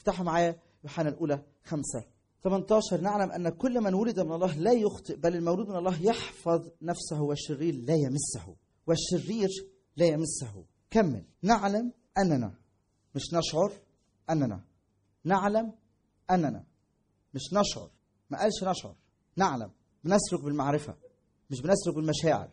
افتحوا معايا يوحنا الأولى خمسة 18 نعلم أن كل من ولد من الله لا يخطئ بل المولود من الله يحفظ نفسه والشرير لا يمسه والشرير لا يمسه كمل نعلم أننا مش نشعر أننا نعلم أننا مش نشعر ما قالش نشعر نعلم بنسلك بالمعرفة مش بنسلك بالمشاعر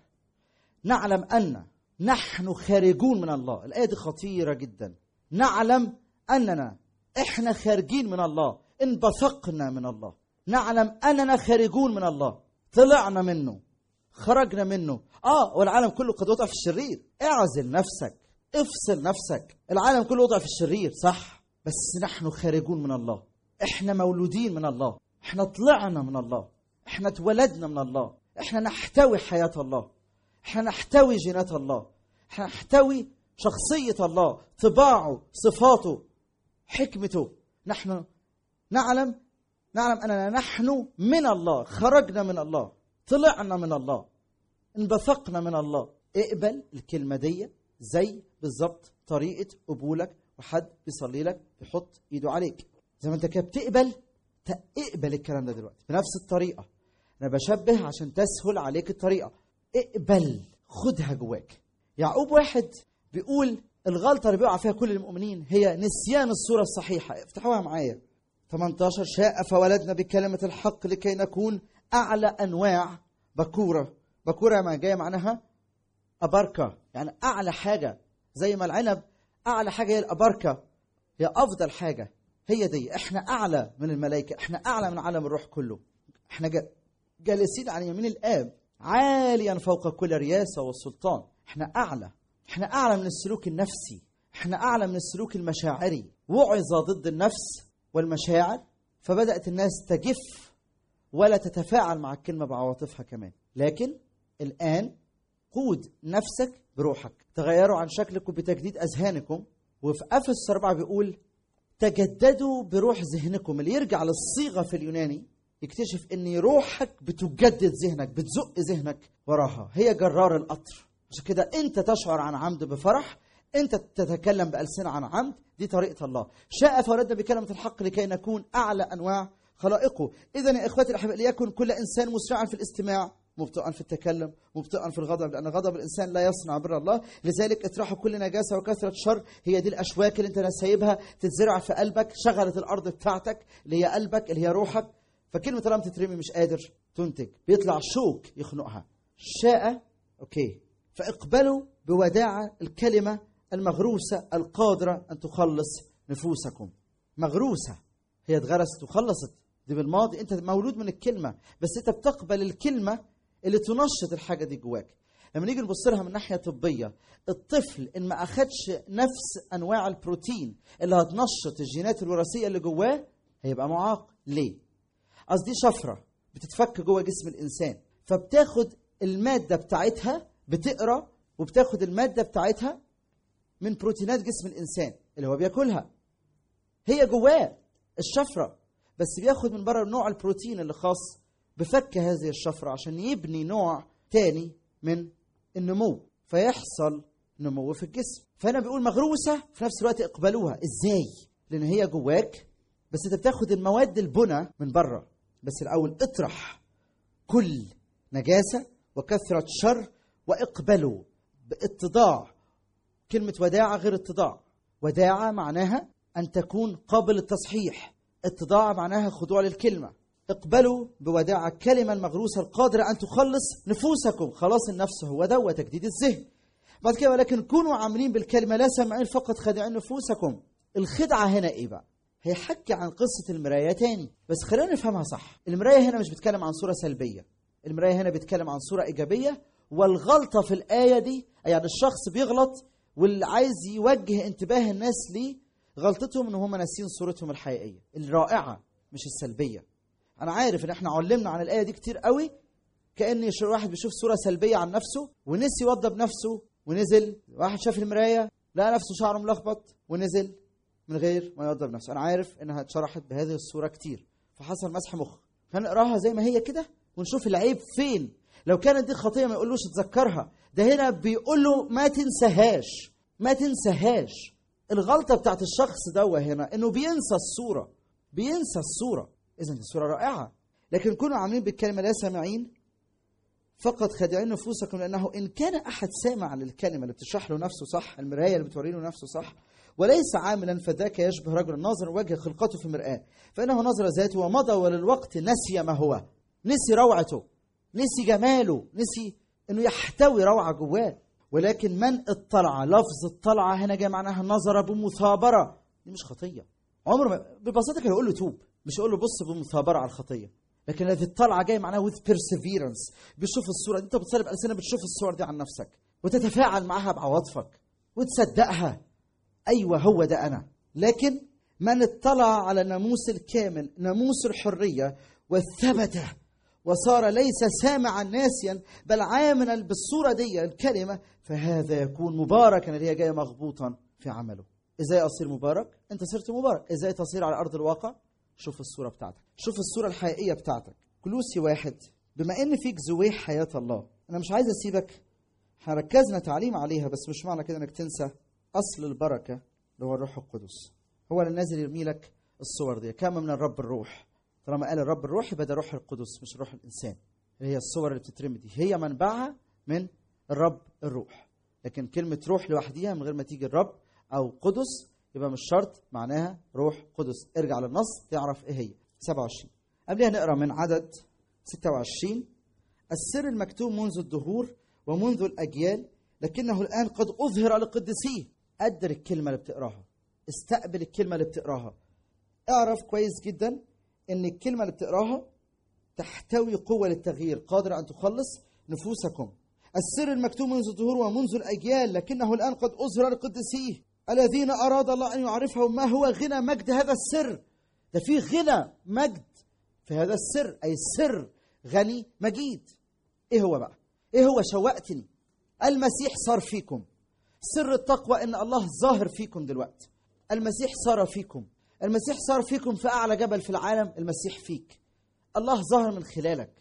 نعلم أن نحن خارجون من الله الآية دي خطيرة جدا نعلم أننا إحنا خارجين من الله انبثقنا من الله نعلم أننا خارجون من الله طلعنا منه خرجنا منه آه والعالم كله قد وضع في الشرير اعزل نفسك افصل نفسك العالم كله وضع في الشرير صح بس نحن خارجون من الله احنا مولودين من الله احنا طلعنا من الله احنا اتولدنا من الله احنا نحتوي حياة الله احنا نحتوي جينات الله احنا نحتوي شخصية الله طباعه صفاته حكمته نحن نعلم نعلم أننا نحن من الله خرجنا من الله طلعنا من الله انبثقنا من الله اقبل الكلمة دي زي بالظبط طريقة قبولك وحد بيصلي لك بيحط ايده عليك زي ما انت كده بتقبل اقبل الكلام ده دلوقتي بنفس الطريقة انا بشبه عشان تسهل عليك الطريقة اقبل خدها جواك يعقوب واحد بيقول الغلطة اللي بيقع فيها كل المؤمنين هي نسيان الصورة الصحيحة افتحوها معايا 18 شاء فولدنا بكلمة الحق لكي نكون أعلى أنواع بكورة بكورة ما جاية معناها أبركة يعني أعلى حاجة زي ما العنب أعلى حاجة هي الأبركة هي أفضل حاجة هي دي احنا أعلى من الملائكة احنا أعلى من عالم الروح كله احنا جا- جالسين عن يمين الآب عاليا فوق كل رياسة والسلطان احنا أعلى احنا أعلى من السلوك النفسي احنا أعلى من السلوك المشاعري وعظ ضد النفس والمشاعر فبدأت الناس تجف ولا تتفاعل مع الكلمة بعواطفها كمان لكن الآن قود نفسك بروحك تغيروا عن شكلكم بتجديد أذهانكم وفي أفس أربعة بيقول تجددوا بروح ذهنكم اللي يرجع للصيغة في اليوناني يكتشف ان روحك بتجدد ذهنك بتزق ذهنك وراها هي جرار القطر عشان كده انت تشعر عن عمد بفرح انت تتكلم بألسنة عن عمد دي طريقة الله شاء فولدنا بكلمة الحق لكي نكون أعلى أنواع خلائقه إذا يا إخوتي الأحباء ليكن كل إنسان مسرعا في الاستماع مبطئا في التكلم مبطئا في الغضب لأن غضب الإنسان لا يصنع بر الله لذلك اطرحوا كل نجاسة وكثرة شر هي دي الأشواك اللي أنت سايبها تتزرع في قلبك شغلت الأرض بتاعتك اللي هي قلبك اللي هي روحك فكلمة طالما تترمي مش قادر تنتج بيطلع شوك يخنقها شاء أوكي فاقبلوا بوداعة الكلمة المغروسة القادرة أن تخلص نفوسكم مغروسة هي اتغرست وخلصت دي بالماضي انت مولود من الكلمة بس انت بتقبل الكلمة اللي تنشط الحاجة دي جواك لما نيجي نبص لها من ناحية طبية الطفل ان ما اخدش نفس انواع البروتين اللي هتنشط الجينات الوراثية اللي جواه هيبقى معاق ليه قصدي شفرة بتتفك جوه جسم الانسان فبتاخد المادة بتاعتها بتقرا وبتاخد المادة بتاعتها من بروتينات جسم الانسان اللي هو بياكلها هي جواه الشفره بس بياخد من بره نوع البروتين اللي خاص بفك هذه الشفره عشان يبني نوع تاني من النمو فيحصل نمو في الجسم فهنا بيقول مغروسه في نفس الوقت اقبلوها ازاي لان هي جواك بس انت بتاخد المواد البنى من بره بس الاول اطرح كل نجاسه وكثره شر واقبلوا باتضاع كلمة وداعة غير اتضاع وداعة معناها أن تكون قابل للتصحيح اتضاع معناها خضوع للكلمة اقبلوا بوداعة الكلمة المغروسة القادرة أن تخلص نفوسكم خلاص النفس هو ده وتجديد الذهن بعد كده ولكن كونوا عاملين بالكلمة لا سامعين فقط خادعين نفوسكم الخدعة هنا إيه بقى هي حكي عن قصة المراية تاني بس خلينا نفهمها صح المراية هنا مش بتتكلم عن صورة سلبية المراية هنا بتتكلم عن صورة إيجابية والغلطة في الآية دي يعني الشخص بيغلط واللي عايز يوجه انتباه الناس ليه غلطتهم ان هم ناسين صورتهم الحقيقيه الرائعه مش السلبيه انا عارف ان احنا علمنا عن الايه دي كتير قوي كان يش- واحد بيشوف صوره سلبيه عن نفسه ونسي يوضب نفسه ونزل واحد شاف المرايه لقى نفسه شعره ملخبط ونزل من غير ما يوضب نفسه انا عارف انها اتشرحت بهذه الصوره كتير فحصل مسح مخ هنقراها زي ما هي كده ونشوف العيب فين لو كانت دي خطيه ما يقولوش اتذكرها ده هنا بيقول له ما تنساهاش ما تنساهاش الغلطه بتاعت الشخص دوا هنا انه بينسى الصوره بينسى الصوره اذا الصوره رائعه لكن كونوا عاملين بالكلمه لا سامعين فقط خادعين نفوسكم لانه ان كان احد سامع للكلمه اللي بتشرح له نفسه صح المرايه اللي بتوري له نفسه صح وليس عاملا فذاك يشبه رجل ناظر وجه خلقته في المرآة فإنه نظر ذاته ومضى وللوقت نسي ما هو نسي روعته نسي جماله نسي انه يحتوي روعة جواه ولكن من اطلع لفظ اطلع هنا جاي معناها نظر بمثابرة دي مش خطية عمر ما ببساطة كان يقول له توب مش يقول له بص بمثابرة على الخطية لكن الذي اطلع جاي معناها with perseverance بيشوف الصورة دي انت بتصلي بألسنة بتشوف الصور دي عن نفسك وتتفاعل معها بعواطفك وتصدقها ايوه هو ده انا لكن من اطلع على الناموس الكامل ناموس الحريه وثبت وصار ليس سامعا ناسيا بل عاملا بالصوره دي الكلمه فهذا يكون مباركا اللي هي جايه مغبوطا في عمله ازاي اصير مبارك انت صرت مبارك ازاي تصير على ارض الواقع شوف الصوره بتاعتك شوف الصوره الحقيقيه بتاعتك كلوسي واحد بما ان فيك زوي حياه الله انا مش عايز اسيبك احنا ركزنا تعليم عليها بس مش معنى كده انك تنسى اصل البركه اللي هو الروح القدس هو اللي نازل يرمي لك الصور دي كما من الرب الروح طالما قال الرب الروح يبقى ده روح القدس مش روح الانسان اللي هي الصور اللي بتترمي دي هي منبعها من الرب الروح لكن كلمه روح لوحديها من غير ما تيجي الرب او قدس يبقى مش شرط معناها روح قدس ارجع للنص تعرف ايه هي 27 قبلها نقرا من عدد 26 السر المكتوب منذ الدهور ومنذ الاجيال لكنه الان قد اظهر لقدسيه قدر الكلمه اللي بتقراها استقبل الكلمه اللي بتقراها اعرف كويس جدا ان الكلمه اللي بتقراها تحتوي قوه للتغيير قادره ان تخلص نفوسكم السر المكتوب منذ الظهور ومنذ الاجيال لكنه الان قد اظهر لقدسيه الذين اراد الله ان يعرفهم ما هو غنى مجد هذا السر ده في غنى مجد في هذا السر اي السر غني مجيد ايه هو بقى ايه هو شوقتني المسيح صار فيكم سر التقوى ان الله ظاهر فيكم دلوقتي المسيح صار فيكم المسيح صار فيكم في اعلى جبل في العالم المسيح فيك الله ظهر من خلالك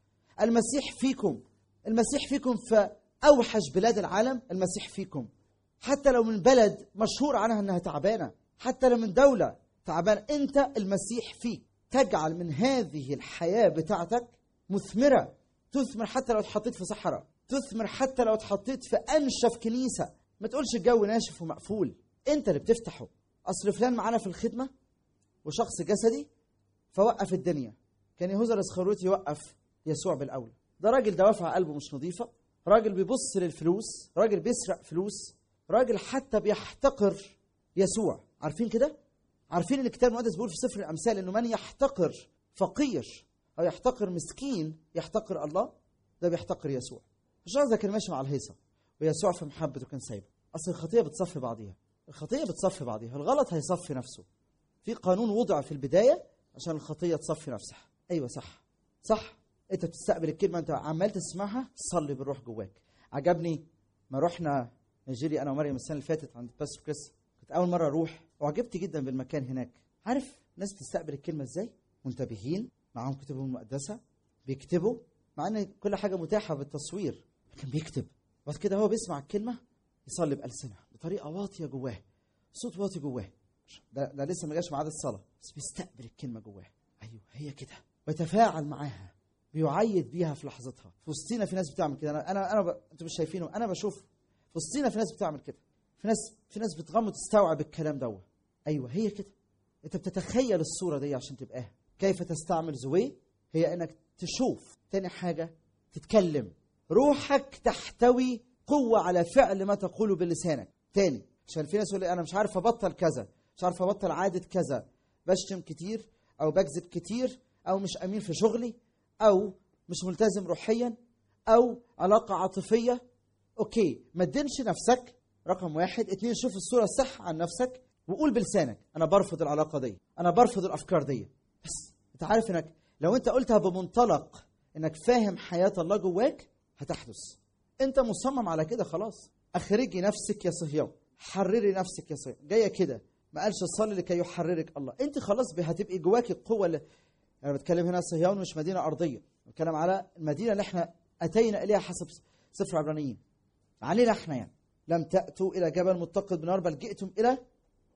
المسيح فيكم المسيح فيكم في اوحش بلاد العالم المسيح فيكم حتى لو من بلد مشهور عنها انها تعبانه حتى لو من دوله تعبانه انت المسيح فيك تجعل من هذه الحياه بتاعتك مثمره تثمر حتى لو اتحطيت في صحراء تثمر حتى لو اتحطيت في انشف كنيسه ما تقولش الجو ناشف ومقفول انت اللي بتفتحه اصل فلان معانا في الخدمه وشخص جسدي فوقف الدنيا كان يهوذا الاسخروتي يوقف يسوع بالاول ده راجل دوافع قلبه مش نظيفه راجل بيبص للفلوس راجل بيسرق فلوس راجل حتى بيحتقر يسوع عارفين كده عارفين ان الكتاب المقدس بيقول في سفر الامثال انه من يحتقر فقير او يحتقر مسكين يحتقر الله ده بيحتقر يسوع الشخص ده كان ماشي مع الهيصه ويسوع في محبته كان سايبه اصل الخطيه بتصفي بعضيها الخطيه بتصفي بعضيها الغلط هيصفي نفسه في قانون وضع في البدايه عشان الخطيه تصفي نفسها ايوه صح صح انت بتستقبل الكلمه انت عمال تسمعها صلي بالروح جواك عجبني ما رحنا نيجيريا انا ومريم السنه اللي فاتت عند باستر كريس كنت اول مره اروح وعجبت جدا بالمكان هناك عارف ناس بتستقبل الكلمه ازاي منتبهين معاهم كتبهم المقدسه بيكتبوا مع ان كل حاجه متاحه بالتصوير لكن بيكتب بعد كده هو بيسمع الكلمه يصلي بألسنة بطريقة واطية جواه صوت واطي جواه ده, ده لسه ما جاش ميعاد الصلاة بس بيستقبل الكلمة جواه أيوه هي كده ويتفاعل معاها بيعيد بيها في لحظتها في وسطينا في ناس بتعمل كده انا انا انا ب... انتوا مش شايفينه انا بشوف في وسطينا في ناس بتعمل كده في ناس في ناس بتغم وتستوعب الكلام دوت ايوه هي كده انت بتتخيل الصوره دي عشان تبقاها كيف تستعمل زوي هي انك تشوف تاني حاجه تتكلم روحك تحتوي قوة على فعل ما تقوله بلسانك تاني عشان في ناس يقول لي أنا مش عارف أبطل كذا مش عارف أبطل عادة كذا بشتم كتير أو بكذب كتير أو مش أمين في شغلي أو مش ملتزم روحيا أو علاقة عاطفية أوكي ما تدينش نفسك رقم واحد اتنين شوف الصورة الصح عن نفسك وقول بلسانك أنا برفض العلاقة دي أنا برفض الأفكار دي بس أنت عارف إنك لو أنت قلتها بمنطلق إنك فاهم حياة الله جواك هتحدث انت مصمم على كده خلاص اخرجي نفسك يا صهيون حرري نفسك يا صهيون جايه كده ما قالش صلي لكي يحررك الله انت خلاص هتبقي جواكي القوه اللي انا بتكلم هنا صهيون مش مدينه ارضيه بتكلم على المدينه اللي احنا اتينا اليها حسب سفر عبرانيين علينا احنا يعني لم تاتوا الى جبل متقد بنار بل جئتم الى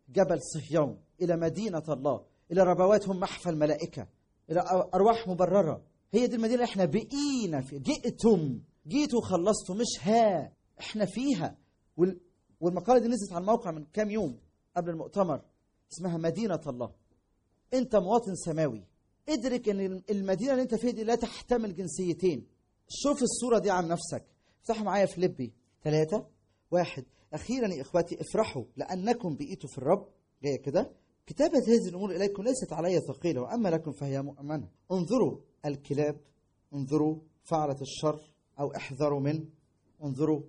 جبل صهيون الى مدينه الله الى ربوات هم محفى الملائكه الى ارواح مبرره هي دي المدينه اللي احنا بقينا فيها جئتم جيتوا وخلصتوا مش ها احنا فيها وال... والمقاله دي نزلت على الموقع من كام يوم قبل المؤتمر اسمها مدينه الله انت مواطن سماوي ادرك ان المدينه اللي انت فيها دي لا تحتمل جنسيتين شوف الصوره دي عن نفسك افتحوا معايا فيليبي ثلاثة واحد أخيرا يا إخواتي افرحوا لأنكم بقيتوا في الرب جاية كده كتابة هذه الأمور إليكم ليست علي ثقيلة وأما لكم فهي مؤمنة انظروا الكلاب انظروا فعلة الشر أو احذروا من انظروا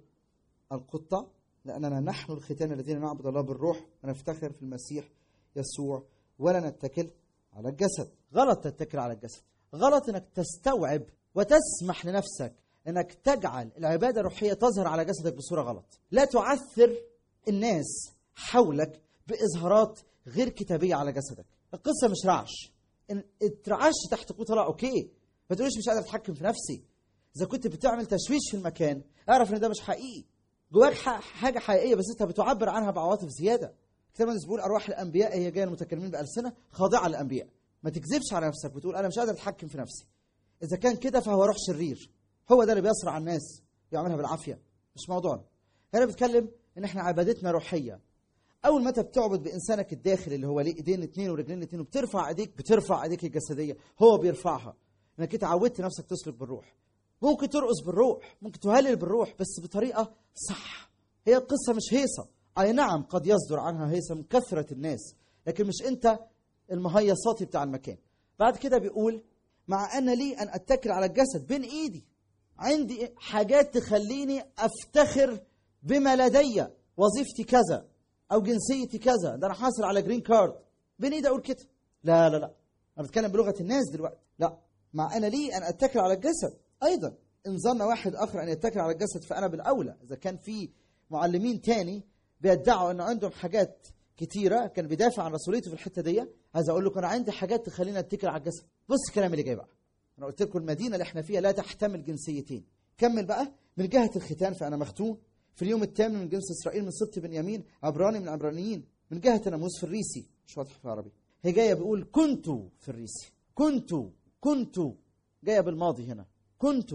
القطة لأننا نحن الختان الذين نعبد الله بالروح ونفتخر في المسيح يسوع ولا نتكل على الجسد غلط تتكل على الجسد غلط انك تستوعب وتسمح لنفسك انك تجعل العباده الروحيه تظهر على جسدك بصوره غلط لا تعثر الناس حولك باظهارات غير كتابيه على جسدك القصه مش رعش ان اترعش تحت قوت الله اوكي ما تقولش مش قادر اتحكم في نفسي اذا كنت بتعمل تشويش في المكان اعرف ان ده مش حقيقي جواك حاجه حقيقيه بس انت بتعبر عنها بعواطف زياده كتاب المقدس بيقول ارواح الانبياء هي جايه المتكلمين بالسنه خاضعه للانبياء ما تكذبش على نفسك بتقول انا مش قادر اتحكم في نفسي اذا كان كده فهو روح شرير هو ده اللي بيصرع الناس يعملها بالعافيه مش موضوعنا هنا بتكلم ان احنا عبادتنا روحيه اول ما انت بتعبد بانسانك الداخلي اللي هو ليه ايدين اثنين ورجلين اثنين وبترفع ايديك بترفع ايديك الجسديه هو بيرفعها انك انت عودت نفسك تسلك بالروح ممكن ترقص بالروح ممكن تهلل بالروح بس بطريقه صح هي القصه مش هيصه اي نعم قد يصدر عنها هيصه من كثره الناس لكن مش انت المهيصاتي بتاع المكان بعد كده بيقول مع ان لي ان اتكل على الجسد بين ايدي عندي حاجات تخليني افتخر بما لدي وظيفتي كذا او جنسيتي كذا ده انا حاصل على جرين كارد بين ايدي اقول كده لا لا لا انا بتكلم بلغه الناس دلوقتي لا مع انا لي ان اتكل على الجسد ايضا ان ظن واحد اخر ان يتكل على الجسد فانا بالاولى اذا كان في معلمين تاني بيدعوا انه عندهم حاجات كتيره كان بيدافع عن رسوليته في الحته دي عايز اقول لكم انا عندي حاجات تخليني اتكل على الجسد بص الكلام اللي جاي بقى انا قلت لكم المدينه اللي احنا فيها لا تحتمل جنسيتين كمل بقى من جهه الختان فانا مختون في اليوم الثامن من جنس اسرائيل من سبط بنيامين عبراني من العبرانيين من جهه الناموس في الريسي مش واضح في العربي هي جايه بيقول كنت في الريسي كنت كنت جايه بالماضي هنا كنت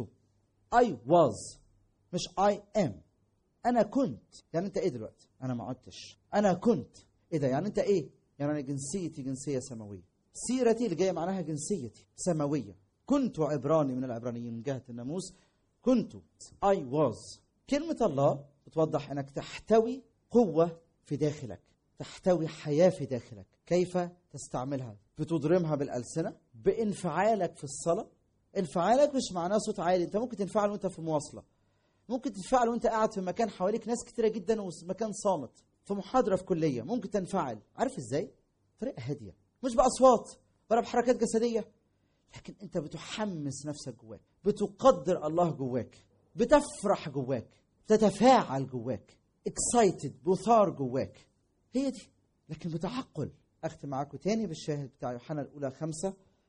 I was مش I am انا كنت يعني انت ايه دلوقتي انا ما عدتش انا كنت ايه ده يعني انت ايه يعني انا جنسيتي جنسيه سماويه سيرتي اللي جايه معناها جنسيتي سماويه كنت عبراني من العبرانيين من جهه الناموس كنت I was كلمة الله بتوضح انك تحتوي قوة في داخلك تحتوي حياة في داخلك كيف تستعملها بتضرمها بالألسنة بانفعالك في الصلاة انفعالك مش معناه صوت عالي انت ممكن تنفعل وانت في مواصلة ممكن تنفعل وانت قاعد في مكان حواليك ناس كتيرة جدا ومكان صامت في محاضرة في كلية ممكن تنفعل عارف ازاي طريقة هادية مش بأصوات ولا بحركات جسدية لكن انت بتحمس نفسك جواك بتقدر الله جواك بتفرح جواك تتفاعل جواك اكسايتد بثار جواك هي دي لكن بتعقل اختم معاكم تاني بالشاهد بتاع يوحنا الاولى خمسة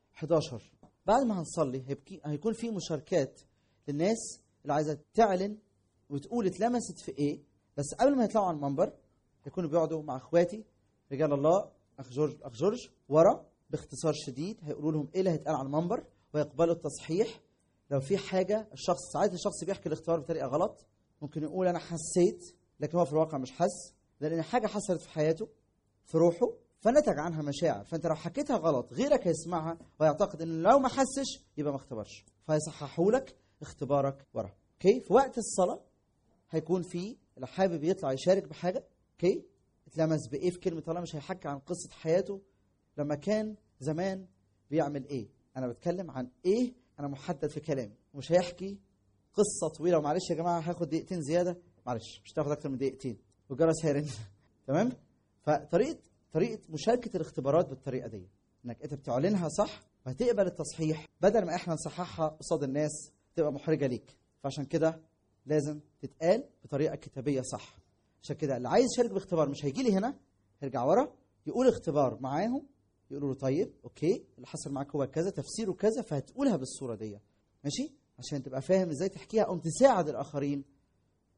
11 بعد ما هنصلي هيبكي هيكون في مشاركات للناس اللي عايزه تعلن وتقول اتلمست في ايه بس قبل ما يطلعوا على المنبر يكونوا بيقعدوا مع اخواتي رجال الله اخ جورج اخ جورج ورا باختصار شديد هيقولوا لهم ايه اللي هيتقال على المنبر ويقبلوا التصحيح لو في حاجه الشخص ساعات الشخص بيحكي الاختبار بطريقه غلط ممكن يقول انا حسيت لكن هو في الواقع مش حس لان حاجه حصلت في حياته في روحه فنتج عنها مشاعر فانت لو حكيتها غلط غيرك هيسمعها ويعتقد ان لو ما حسش يبقى ما اختبرش فهيصححوا لك اختبارك ورا اوكي في وقت الصلاه هيكون في اللي حابب يطلع يشارك بحاجه اوكي اتلمس بايه في كلمه الله مش هيحكي عن قصه حياته لما كان زمان بيعمل ايه انا بتكلم عن ايه انا محدد في كلامي ومش هيحكي قصه طويله ومعلش يا جماعه هاخد دقيقتين زياده معلش مش هتاخد اكتر من دقيقتين والجرس هيرن تمام فطريقه طريقه مشاركه الاختبارات بالطريقه دي انك انت بتعلنها صح وهتقبل التصحيح بدل ما احنا نصححها قصاد الناس تبقى محرجه ليك فعشان كده لازم تتقال بطريقه كتابيه صح عشان كده اللي عايز يشارك باختبار مش هيجي لي هنا هيرجع ورا يقول اختبار معاهم يقولوا له طيب اوكي اللي حصل معاك هو كذا تفسيره كذا فهتقولها بالصوره دي ماشي عشان تبقى فاهم ازاي تحكيها او تساعد الاخرين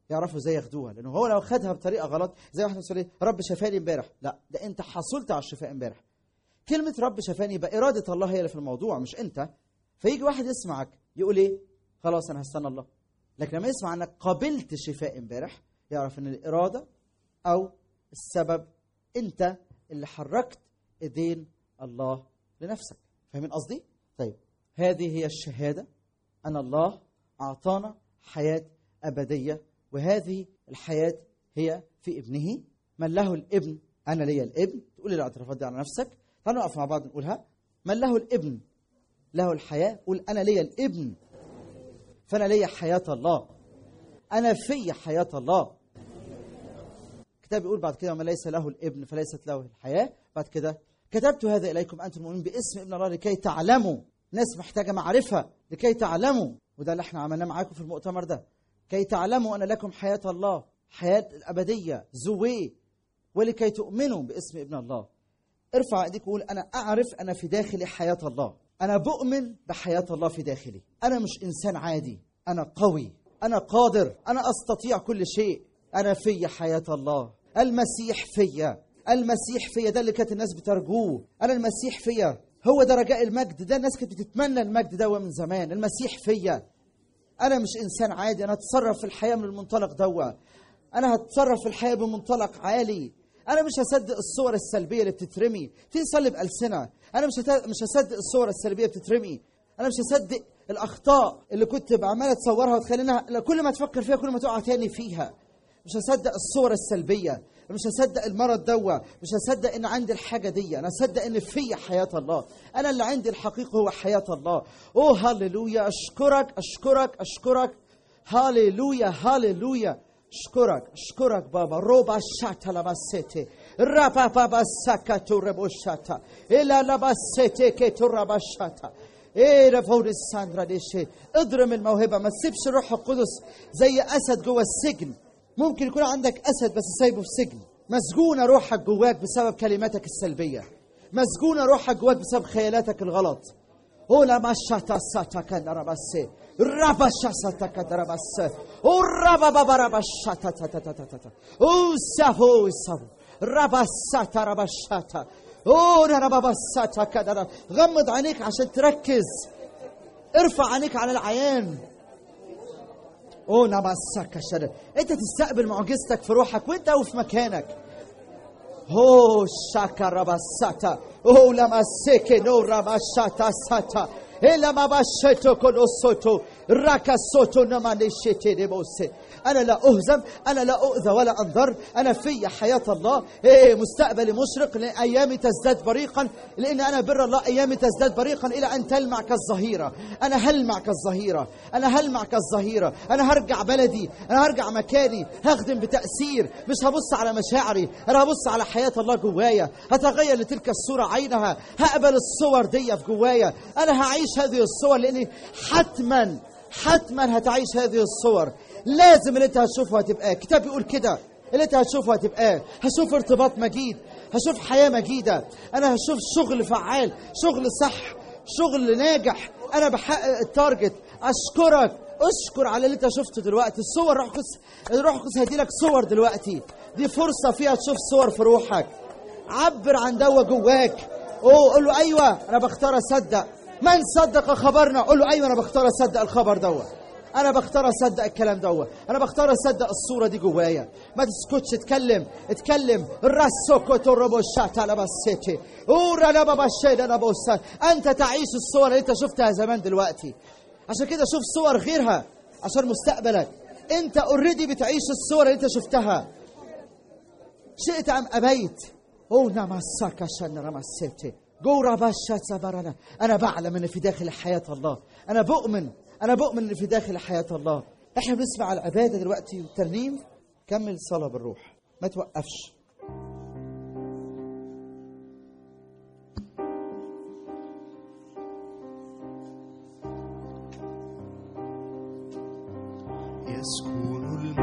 يعرفوا ازاي ياخدوها لانه هو لو خدها بطريقه غلط زي واحد يقول إيه، رب شفاني امبارح لا ده انت حصلت على الشفاء امبارح كلمه رب شفاني يبقى اراده الله هي اللي في الموضوع مش انت فيجي واحد يسمعك يقول ايه خلاص انا هستنى الله لكن لما يسمع انك قبلت شفاء امبارح يعرف ان الاراده او السبب انت اللي حركت ايدين الله لنفسك فاهمين قصدي طيب هذه هي الشهاده ان الله اعطانا حياه ابديه وهذه الحياه هي في ابنه من له الابن انا لي الابن تقول الاعترافات دي على نفسك تعالوا نقف مع بعض نقولها من له الابن له الحياه قول انا لي الابن فانا لي حياه الله انا في حياه الله الكتاب يقول بعد كده ومن ليس له الابن فليست له الحياه بعد كده كتبت هذا اليكم انتم المؤمنين باسم ابن الله لكي تعلموا ناس محتاجه معرفه لكي تعلموا وده اللي احنا عملناه معاكم في المؤتمر ده كي تعلموا ان لكم حياه الله حياه الابديه زوي ولكي تؤمنوا باسم ابن الله ارفع ايديك وقول انا اعرف انا في داخلي حياه الله انا بؤمن بحياه الله في داخلي انا مش انسان عادي انا قوي انا قادر انا استطيع كل شيء انا في حياه الله المسيح فيا المسيح فيا ده اللي كانت الناس بترجوه انا المسيح فيا هو ده رجاء المجد ده الناس كانت بتتمنى المجد ده من زمان المسيح فيا انا مش انسان عادي انا هتصرف في الحياه من المنطلق دوا انا هتصرف في الحياه بمنطلق عالي انا مش هصدق الصور السلبيه اللي بتترمي في نصلي بالسنه انا مش هت... مش هصدق الصور السلبيه بتترمي انا مش هصدق الاخطاء اللي كنت بعملها تصورها وتخلينا كل ما تفكر فيها كل ما تقع تاني فيها مش هصدق الصور السلبيه مش هصدق المرض دوا مش هصدق ان عندي الحاجه دي انا هصدق ان في حياه الله انا اللي عندي الحقيقه هو حياه الله اوه هللويا اشكرك اشكرك اشكرك هللويا هللويا اشكرك اشكرك بابا روبا شاتا لبسيتي رابا بابا ساكاتو ربو شاتا الى لبسيتي كيتو ربا شاتا ايه رفور الساندرا دي شيء اضرم الموهبه ما تسيبش الروح القدس زي اسد جوه السجن ممكن يكون عندك اسد بس سايبه في سجن مسجونه روحك جواك بسبب كلماتك السلبيه مسجونه روحك جواك بسبب خيالاتك الغلط اولا ما شاتا ساتا كان ربسي ربا شاساتا كان ربسي او ربا بابا ربا شاتا تا تا تا تا تا او سافو سافو ربا ساتا ربا شاتا او ربا ساتا كان غمض عينيك عشان تركز ارفع عينيك على العيان او نبسك شر انت تستقبل معجزتك في روحك وانت وفي مكانك هو شاكا ربساتا او لما سيكي نو ربشاتا ساتا إلا ما بشيتو كل صوتو راكا صوتو نما نشيتي نبوسي أنا لا أهزم أنا لا أؤذى ولا أنظر أنا في حياة الله إيه مستقبلي مشرق لأن أيامي تزداد بريقا لأن أنا بر الله أيامي تزداد بريقا إلى أن تلمع كالظهيرة أنا هلمع كالظهيرة أنا هلمع كالظهيرة أنا هرجع بلدي أنا هرجع مكاني هخدم بتأثير مش هبص على مشاعري أنا هبص على حياة الله جوايا هتغير لتلك الصورة عينها هقبل الصور دي في جوايا أنا هعيش هذه الصور لأني حتما حتما هتعيش هذه الصور لازم اللي انت هتشوفه هتبقى كتاب بيقول كده اللي انت هتشوفه هتبقى هشوف ارتباط مجيد هشوف حياة مجيدة انا هشوف شغل فعال شغل صح شغل ناجح انا بحقق التارجت اشكرك اشكر على اللي انت شفته دلوقتي الصور روح قدس الروح القدس هيدي لك صور دلوقتي دي فرصة فيها تشوف صور في روحك عبر عن دوا جواك اوه قول له ايوه انا بختار اصدق من صدق خبرنا قول له ايوه انا بختار اصدق الخبر دوت انا بختار اصدق الكلام دوت انا بختار اصدق الصوره دي جوايا ما تسكتش اتكلم اتكلم راسو كوتوربو شاتا لبسيتي اورا لبابا شيدا لبوسا انت تعيش الصور اللي انت شفتها زمان دلوقتي عشان كده شوف صور غيرها عشان مستقبلك انت اوريدي بتعيش الصور اللي انت شفتها شئت ام ابيت او ناماساكا شن رمسيتي جورا باشا سبرنا انا بعلم ان في داخل حياه الله انا بؤمن انا بؤمن ان في داخل حياه الله احنا بنسمع العباده دلوقتي والترنيم كمل صلاه بالروح ما توقفش يسكن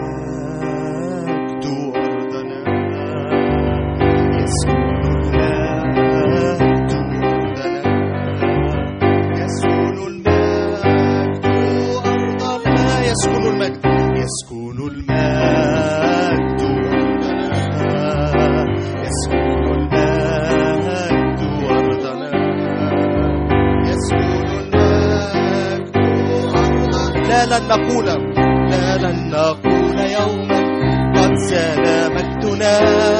المجد أرضنا يسكن المجد أرضنا يسكن المجد أرضنا يسكن المجد يسكن المجد لا لن نقول لا لن نقول يوما قد زال مجدنا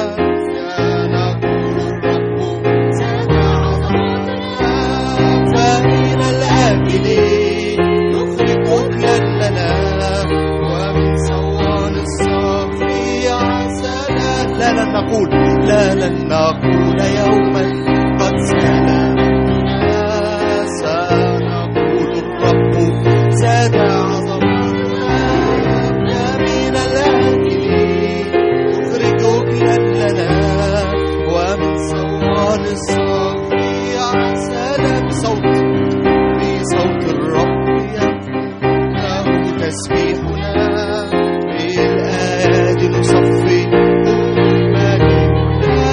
سنقول الرب زاد عظمتنا فمن الآكل نخرج أكلا لنا ومن سوان الصخر عسلا لا لن نقول لا لن نقول يوما قد زال مجدنا سنقول الرب زاد عظمتنا من الأكل نخرج أكلا لنا ومن سوان الصخر عسلا بصوت بصوت الرب له تسبيحنا بالآيات نصفي ملكنا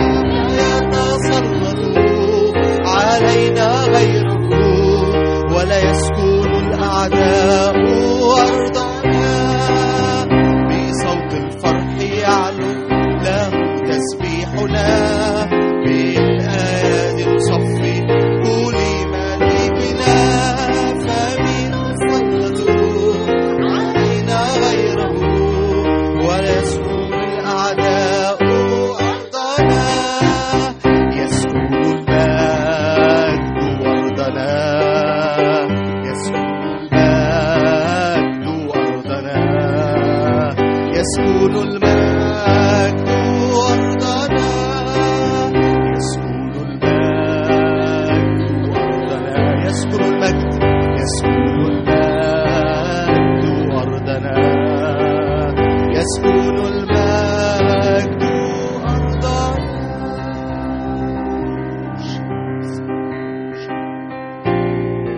يتسلط علينا غيره ولا يسكن الأعداء أرضنا بصوت الفرح يعلو له تسبيحنا بالآيات نصفي كل ملكنا فمن سلطوا علينا غيره ولا يسكن الأعداء أرضنا يسكن المجد أرضنا يسكن المجد أرضنا يسكن المجد أرضنا يسكن المجد أرضنا يسكن المجد يسكن المجد أرضنا يسكن المجد أرضنا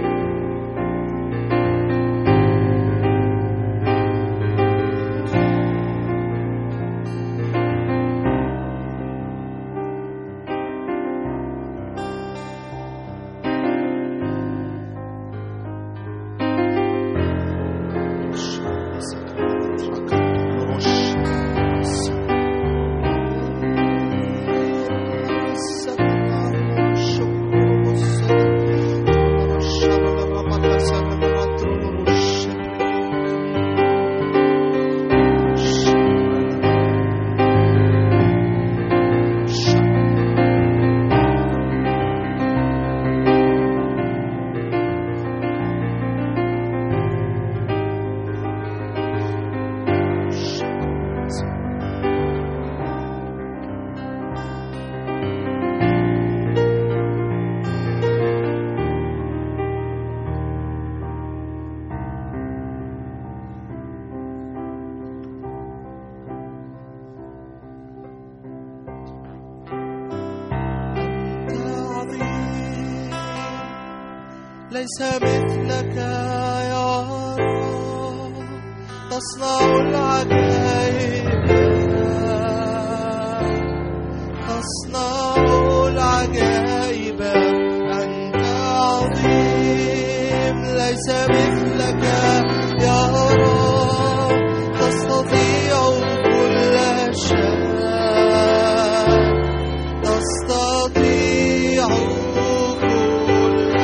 أنت عظيم ليس مثلك يا رب تصنع العجائب تصنع العجائب أنت عظيم ليس مثلك يا رب تستطيع كل شيء تستطيع كل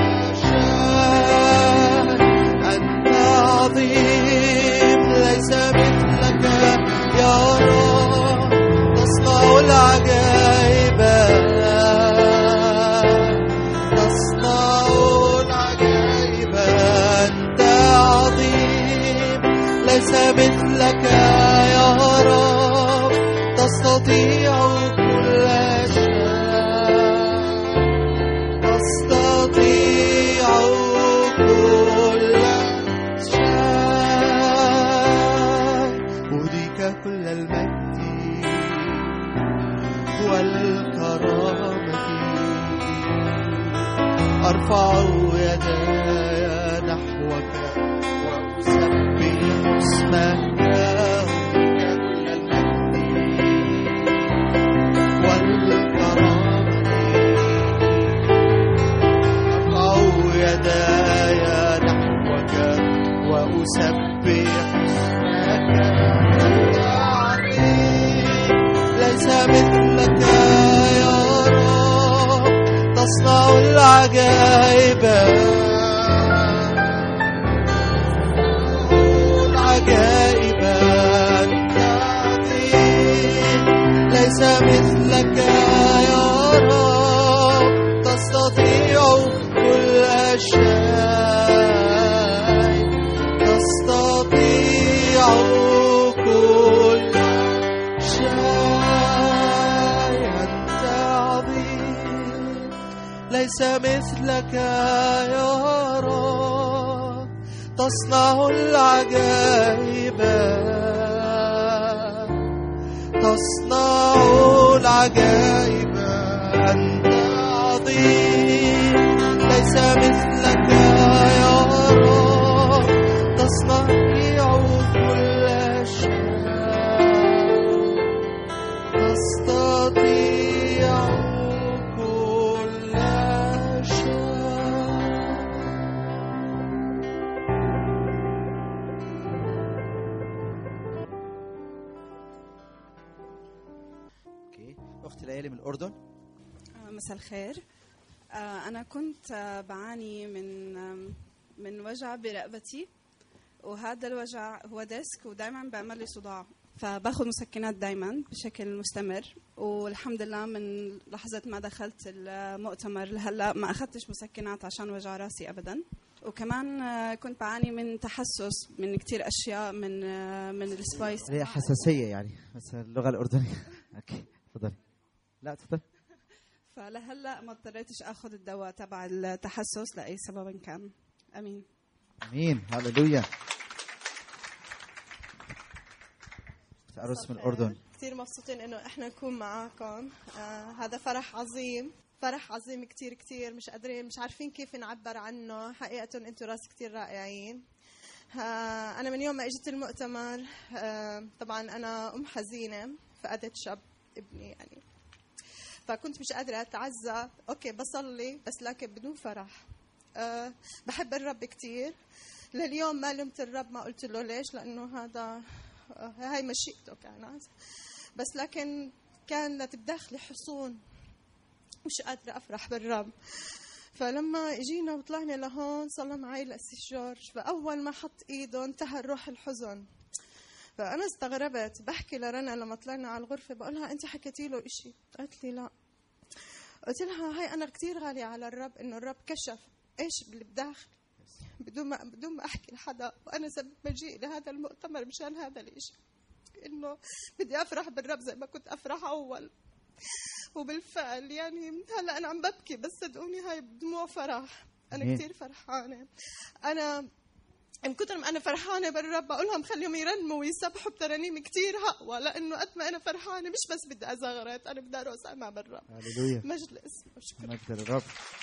شيء أنت عظيم ليس مثلك يا رب تصنع العجائب تصنع العجائب أنت عظيم ليس مثلك يا رب تستطيع كل شيء تستطيع كل شيء أهديك كل المجد والكرامة أرفع يداي نحوك وأسبح اسمك أهديك كل المجد والكرامة أرفع يداي نحوك وأسبح اسمك أنت عظيم ليس مثلك يا رب تصنع العجائب مثلك يا رب تستطيع كل شيء تستطيع كل شيء أنت عظيم ليس مثلك يا رب تصنع العجائب تصنع العجائب أنت عظيم ليس مثلك يا رب تصنع كل شيء تستطيع كل شيء اوكي اختي ليالي من الاردن آه، مساء الخير آه، أنا كنت آه، بعاني من آم، من وجع برقبتي وهذا الوجع هو ديسك ودائما بيعمل لي صداع فباخذ مسكنات دائما بشكل مستمر والحمد لله من لحظة ما دخلت المؤتمر لهلا ما أخذتش مسكنات عشان وجع راسي أبدا وكمان آه، كنت بعاني من تحسس من كتير أشياء من آه، من السبايس هي حساسيه يعني بس اللغه الاردنيه اوكي تفضلي لا تفضلي فلهلا ما اضطريتش اخذ الدواء تبع التحسس لاي سبب كان امين امين هللويا اختي ارس من الاردن كثير مبسوطين انه احنا نكون معاكم آه هذا فرح عظيم فرح عظيم كثير كثير مش قادرين مش عارفين كيف نعبر عنه حقيقة انتم راس كثير رائعين آه انا من يوم ما اجيت المؤتمر آه طبعا انا ام حزينة فقدت شاب ابني يعني فكنت مش قادرة أتعزى أوكي بصلي بس لكن بدون فرح أه بحب الرب كتير لليوم ما لمت الرب ما قلت له ليش لأنه هذا آه، هاي مشيئته كانت بس لكن كانت بداخلي حصون مش قادرة أفرح بالرب فلما اجينا وطلعنا لهون صلى معي الأسيس جورج فأول ما حط إيده انتهى الروح الحزن فأنا استغربت بحكي لرنا لما طلعنا على الغرفة بقولها أنت حكيتي له إشي قالت لي لا قلت لها هاي أنا كتير غالية على الرب إنه الرب كشف إيش اللي بداخلي بدون ما بدون ما أحكي لحدا وأنا سبب مجيء لهذا المؤتمر مشان هذا الإشي إنه بدي أفرح بالرب زي ما كنت أفرح أول وبالفعل يعني هلا أنا عم ببكي بس صدقوني هاي دموع فرح أنا أمين. كتير فرحانة أنا من كثر ما انا فرحانه بالرب بقول لهم خليهم يرنموا ويسبحوا بترانيم كثير اقوى لانه قد ما انا فرحانه مش بس بدي ازغرط انا بدي ارقص امام الرب هللويا مجد لاسمه شكرا مجد للرب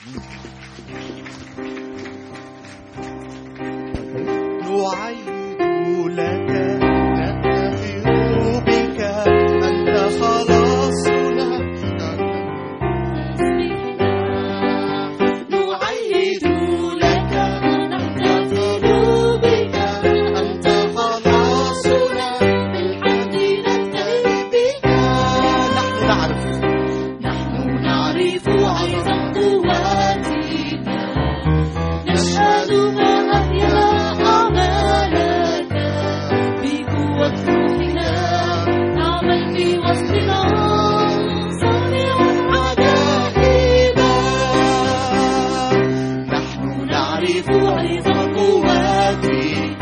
نعيد لك نفتخر بك أنت خلاصنا نعيد لك نفتخر بك أنت خلاصنا بالحمد نفتخر بك نحن نعرف نحن نعرف عظم قواتك نشهد ما أحيا أعمالك بقوة روحنا نعمل في وسطنا صانع عجائب نحن نعرف عظم قواتك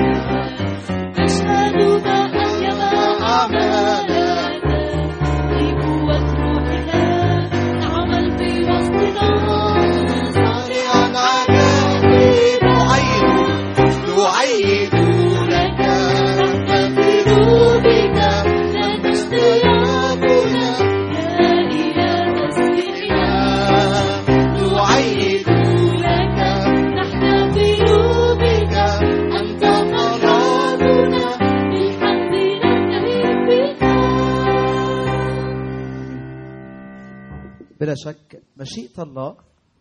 نشهد ما أحيا أعمالك بقوة روحنا نعمل في وسطنا صانعا عجائب نعيد نعيد لك نفتخر بك لن اشتياقنا يا إله تسبيحنا نعيد لك نحتفل بك أنت خلاصنا بالحمد ننتهي بك بلا شك مشيئة الله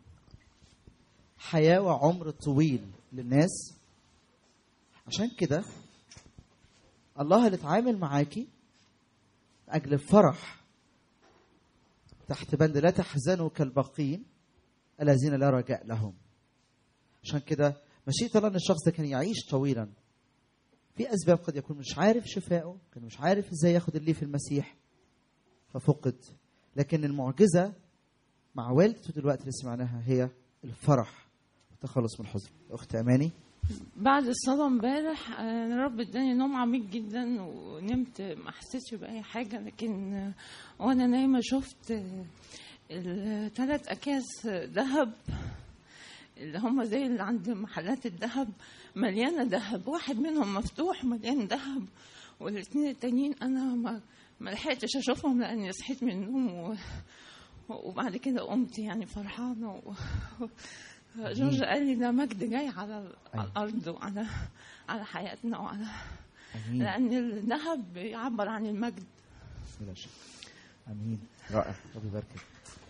حياة وعمر طويل للناس عشان كده الله اللي اتعامل معاكي أجل فرح تحت بند لا تحزنوا كالباقين الذين لا رجاء لهم عشان كده مشيئة الله ان الشخص ده كان يعيش طويلا في اسباب قد يكون مش عارف شفائه كان مش عارف ازاي ياخد اللي في المسيح ففقد لكن المعجزه مع والدته دلوقتي اللي سمعناها هي الفرح والتخلص من الحزن اخت اماني بعد الصلاة امبارح آه، الرب اداني نوم عميق جدا ونمت ما حسيتش بأي حاجة لكن آه، وأنا نايمة شفت الثلاث أكياس ذهب اللي هم زي اللي عند محلات الذهب مليانة ذهب واحد منهم مفتوح مليان ذهب والاثنين التانيين أنا ما ما لحقتش أشوفهم لأني صحيت من النوم و... وبعد كده قمت يعني فرحانة و... جورج قال لي ده مجد جاي على ال- على الارض وعلى على حياتنا وعلى امين لان الذهب بيعبر عن المجد بلا شك امين رائع رب يباركك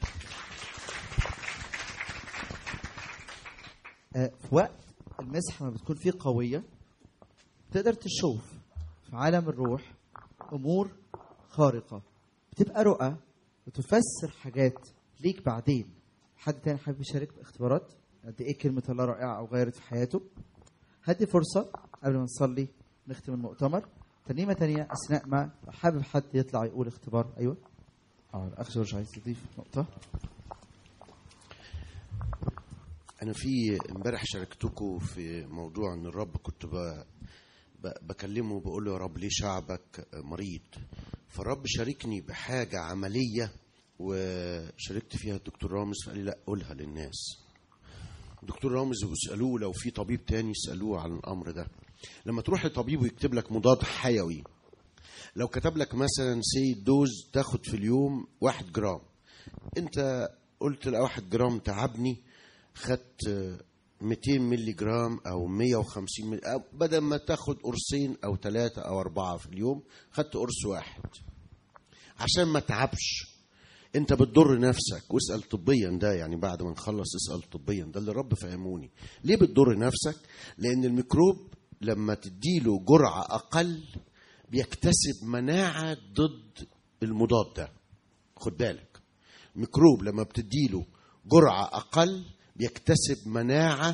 آه، في وقت المسحه ما بتكون فيه قويه تقدر تشوف في عالم الروح امور خارقه بتبقى رؤى وتفسر حاجات ليك بعدين حد تاني حابب يشارك باختبارات قد ايه كلمه الله رائعه او غيرت في حياته هدي فرصه قبل ما نصلي نختم المؤتمر ترنيمه تانية اثناء ما حابب حد يطلع يقول اختبار ايوه اه الاخ جورج عايز يضيف نقطه انا في امبارح شاركتكم في موضوع ان الرب كنت ب... ب... بكلمه وبقول له يا رب ليه شعبك مريض فالرب شاركني بحاجه عمليه وشاركت فيها الدكتور رامز قال لي لا قولها للناس الدكتور رامز بيسالوه لو في طبيب تاني يسالوه عن الامر ده لما تروح لطبيب ويكتب لك مضاد حيوي لو كتب لك مثلا سي دوز تاخد في اليوم واحد جرام انت قلت لا واحد جرام تعبني خدت آه، 200 ملي جرام او 150 ملي أو بدل ما تاخد قرصين او ثلاثة او اربعة في اليوم خدت قرص واحد عشان ما تعبش انت بتضر نفسك واسال طبيا ده يعني بعد ما نخلص اسال طبيا ده اللي الرب فهموني ليه بتضر نفسك لان الميكروب لما تديله جرعه اقل بيكتسب مناعه ضد المضاد ده خد بالك ميكروب لما بتديله جرعه اقل بيكتسب مناعه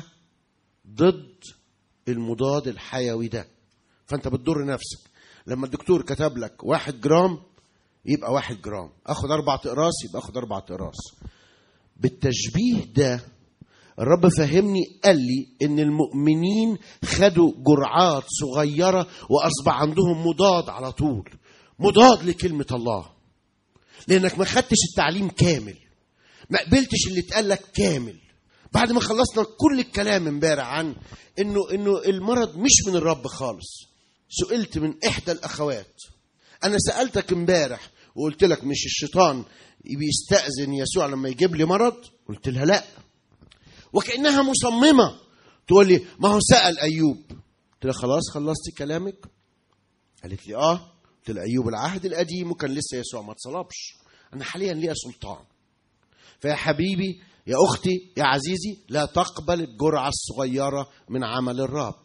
ضد المضاد الحيوي ده فانت بتضر نفسك لما الدكتور كتب لك واحد جرام يبقى واحد جرام اخد اربع اقراص يبقى اخد اربع اقراص بالتشبيه ده الرب فهمني قال لي ان المؤمنين خدوا جرعات صغيره واصبح عندهم مضاد على طول مضاد لكلمه الله لانك ما خدتش التعليم كامل ما قبلتش اللي اتقال لك كامل بعد ما خلصنا كل الكلام امبارح عن انه انه المرض مش من الرب خالص سئلت من احدى الاخوات انا سالتك امبارح وقلت لك مش الشيطان بيستاذن يسوع لما يجيب لي مرض قلت لها لا وكانها مصممه تقول لي ما هو سال ايوب قلت لها خلاص خلصتي كلامك قالت لي اه قلت لها ايوب العهد القديم وكان لسه يسوع ما اتصلبش انا حاليا ليا سلطان فيا حبيبي يا اختي يا عزيزي لا تقبل الجرعه الصغيره من عمل الرب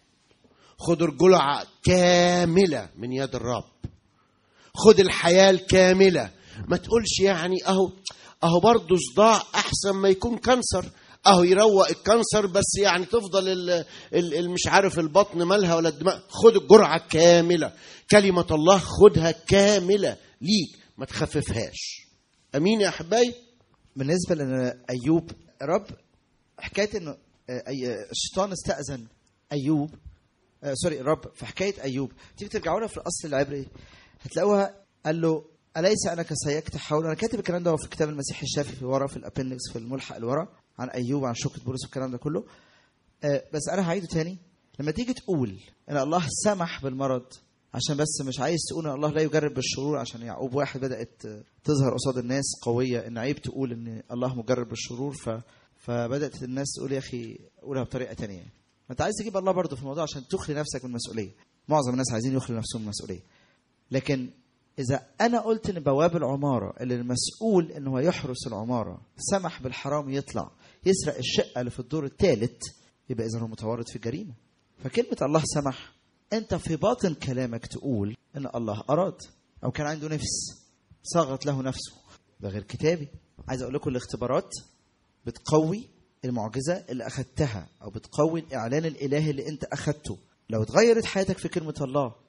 خد الجرعه كامله من يد الرب خد الحياه الكامله ما تقولش يعني اهو اهو برضه صداع احسن ما يكون كانسر اهو يروق الكانسر بس يعني تفضل ال ال ال مش عارف البطن مالها ولا الدماغ خد الجرعه كامله كلمه الله خدها كامله ليك ما تخففهاش امين يا احبائي بالنسبه لايوب رب حكايه انه آه، أي- الشيطان استاذن ايوب آه، سوري الرب في حكايه ايوب تيجي ترجعوا لها في الاصل العبري هتلاقوها قال له اليس انا كسيكت حول انا كاتب الكلام ده في كتاب المسيح الشافي في ورا في الابندكس في الملحق اللي ورا عن ايوب عن شوكه بولس والكلام ده كله آه، بس انا هعيده تاني لما تيجي تقول ان الله سمح بالمرض عشان بس مش عايز تقول ان الله لا يجرب بالشرور عشان يعقوب واحد بدات آه، تظهر قصاد الناس قويه ان عيب تقول ان الله مجرب بالشرور ف فبدات الناس تقول يا اخي قولها بطريقه تانية ما انت عايز تجيب الله برضه في الموضوع عشان تخلي نفسك من المسؤوليه معظم الناس عايزين يخلوا نفسهم من المسؤوليه لكن اذا انا قلت ان بواب العماره اللي المسؤول ان هو يحرس العماره سمح بالحرام يطلع يسرق الشقه اللي في الدور الثالث يبقى اذا هو متورط في جريمه فكلمه الله سمح انت في باطن كلامك تقول ان الله اراد او كان عنده نفس صاغت له نفسه ده غير كتابي عايز اقول لكم الاختبارات بتقوي المعجزه اللي اخذتها او بتقوي الاعلان الالهي اللي انت اخذته لو اتغيرت حياتك في كلمه الله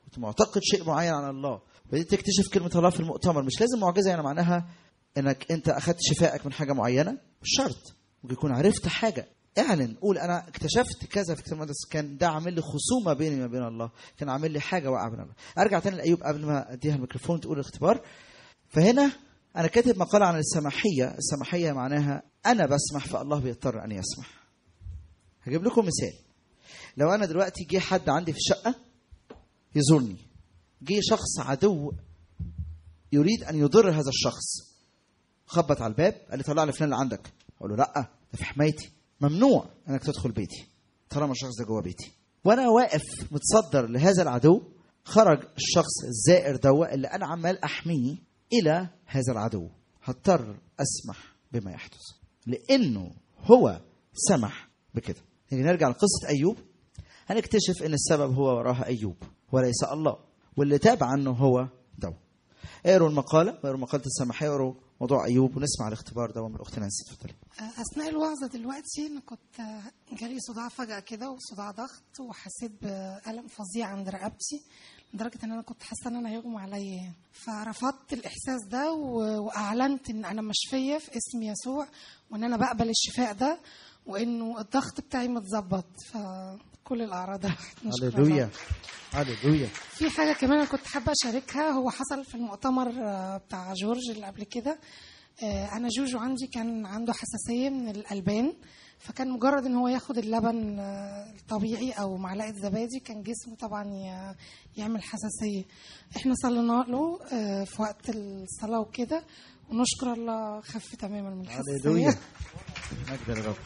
كنت معتقد شيء معين عن الله بديت تكتشف كلمه الله في المؤتمر مش لازم معجزه يعني معناها انك انت اخذت شفائك من حاجه معينه مش شرط ممكن يكون عرفت حاجه اعلن قول انا اكتشفت كذا في الكتاب المقدس كان ده عامل لي خصومه بيني وبين الله كان عامل لي حاجه واقعه بين الله ارجع تاني لايوب قبل ما اديها الميكروفون تقول الاختبار فهنا انا كاتب مقاله عن السماحيه السماحيه معناها انا بسمح فالله بيضطر ان يسمح هجيب لكم مثال لو انا دلوقتي جه حد عندي في الشقه يزورني جه شخص عدو يريد ان يضر هذا الشخص خبط على الباب قال لي طلع لي فلان اللي عندك اقول له لا ده في حمايتي ممنوع انك تدخل بيتي طالما الشخص ده جوه بيتي وانا واقف متصدر لهذا العدو خرج الشخص الزائر دوا اللي انا عمال احميه الى هذا العدو هضطر اسمح بما يحدث لانه هو سمح بكده نيجي نرجع لقصه ايوب هنكتشف ان السبب هو وراها ايوب وليس الله واللي تاب عنه هو دوا اقروا المقاله اقروا مقاله السماحيه اقروا موضوع ايوب ونسمع الاختبار ده من الاخت نانسي اتفضلي اثناء الوعظه دلوقتي انا كنت جالي صداع فجاه كده وصداع ضغط وحسيت بالم فظيع عند رقبتي لدرجه ان انا كنت حاسه ان انا هيغمى عليا يعني. فرفضت الاحساس ده و- واعلنت ان انا مشفيه في اسم يسوع وان انا بقبل الشفاء ده وانه الضغط بتاعي متظبط فكل الاعراض راحت نشكر الله. هللويا هللويا في حاجة كمان أنا كنت حابة أشاركها هو حصل في المؤتمر آه، بتاع جورج اللي قبل كده آه، أنا جوجو عندي كان عنده حساسية من الألبان فكان مجرد ان هو ياخد اللبن آه، الطبيعي او معلقه زبادي كان جسمه طبعا ي- يعمل حساسيه احنا صلينا له آه، في وقت الصلاه وكده ونشكر الله خف تماما من هللويا الحساسيه مجد لرب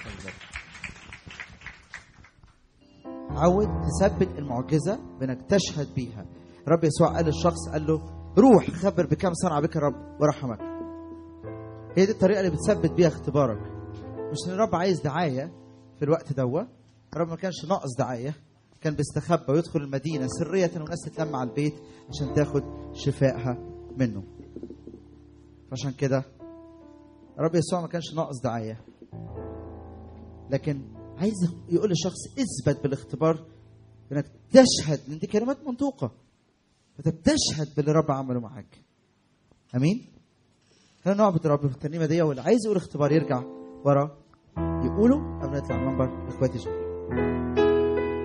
عود تثبت المعجزة بأنك تشهد بيها رب يسوع قال للشخص قال له روح خبر بكم صنع بك الرب ورحمك هي دي الطريقة اللي بتثبت بيها اختبارك مش ان الرب عايز دعاية في الوقت دوا الرب ما كانش ناقص دعاية كان بيستخبى ويدخل المدينة سرية والناس تتلم على البيت عشان تاخد شفائها منه فعشان كده الرب يسوع ما كانش ناقص دعاية لكن عايز يقول للشخص اثبت بالاختبار انك تشهد لان دي كلمات منطوقه فانت بتشهد باللي الرب عمله معاك امين خلينا نعبد الرب في الترنيمه دي واللي عايز يقول اختبار يرجع ورا يقوله قبل ما يطلع المنبر اخواتي جميعا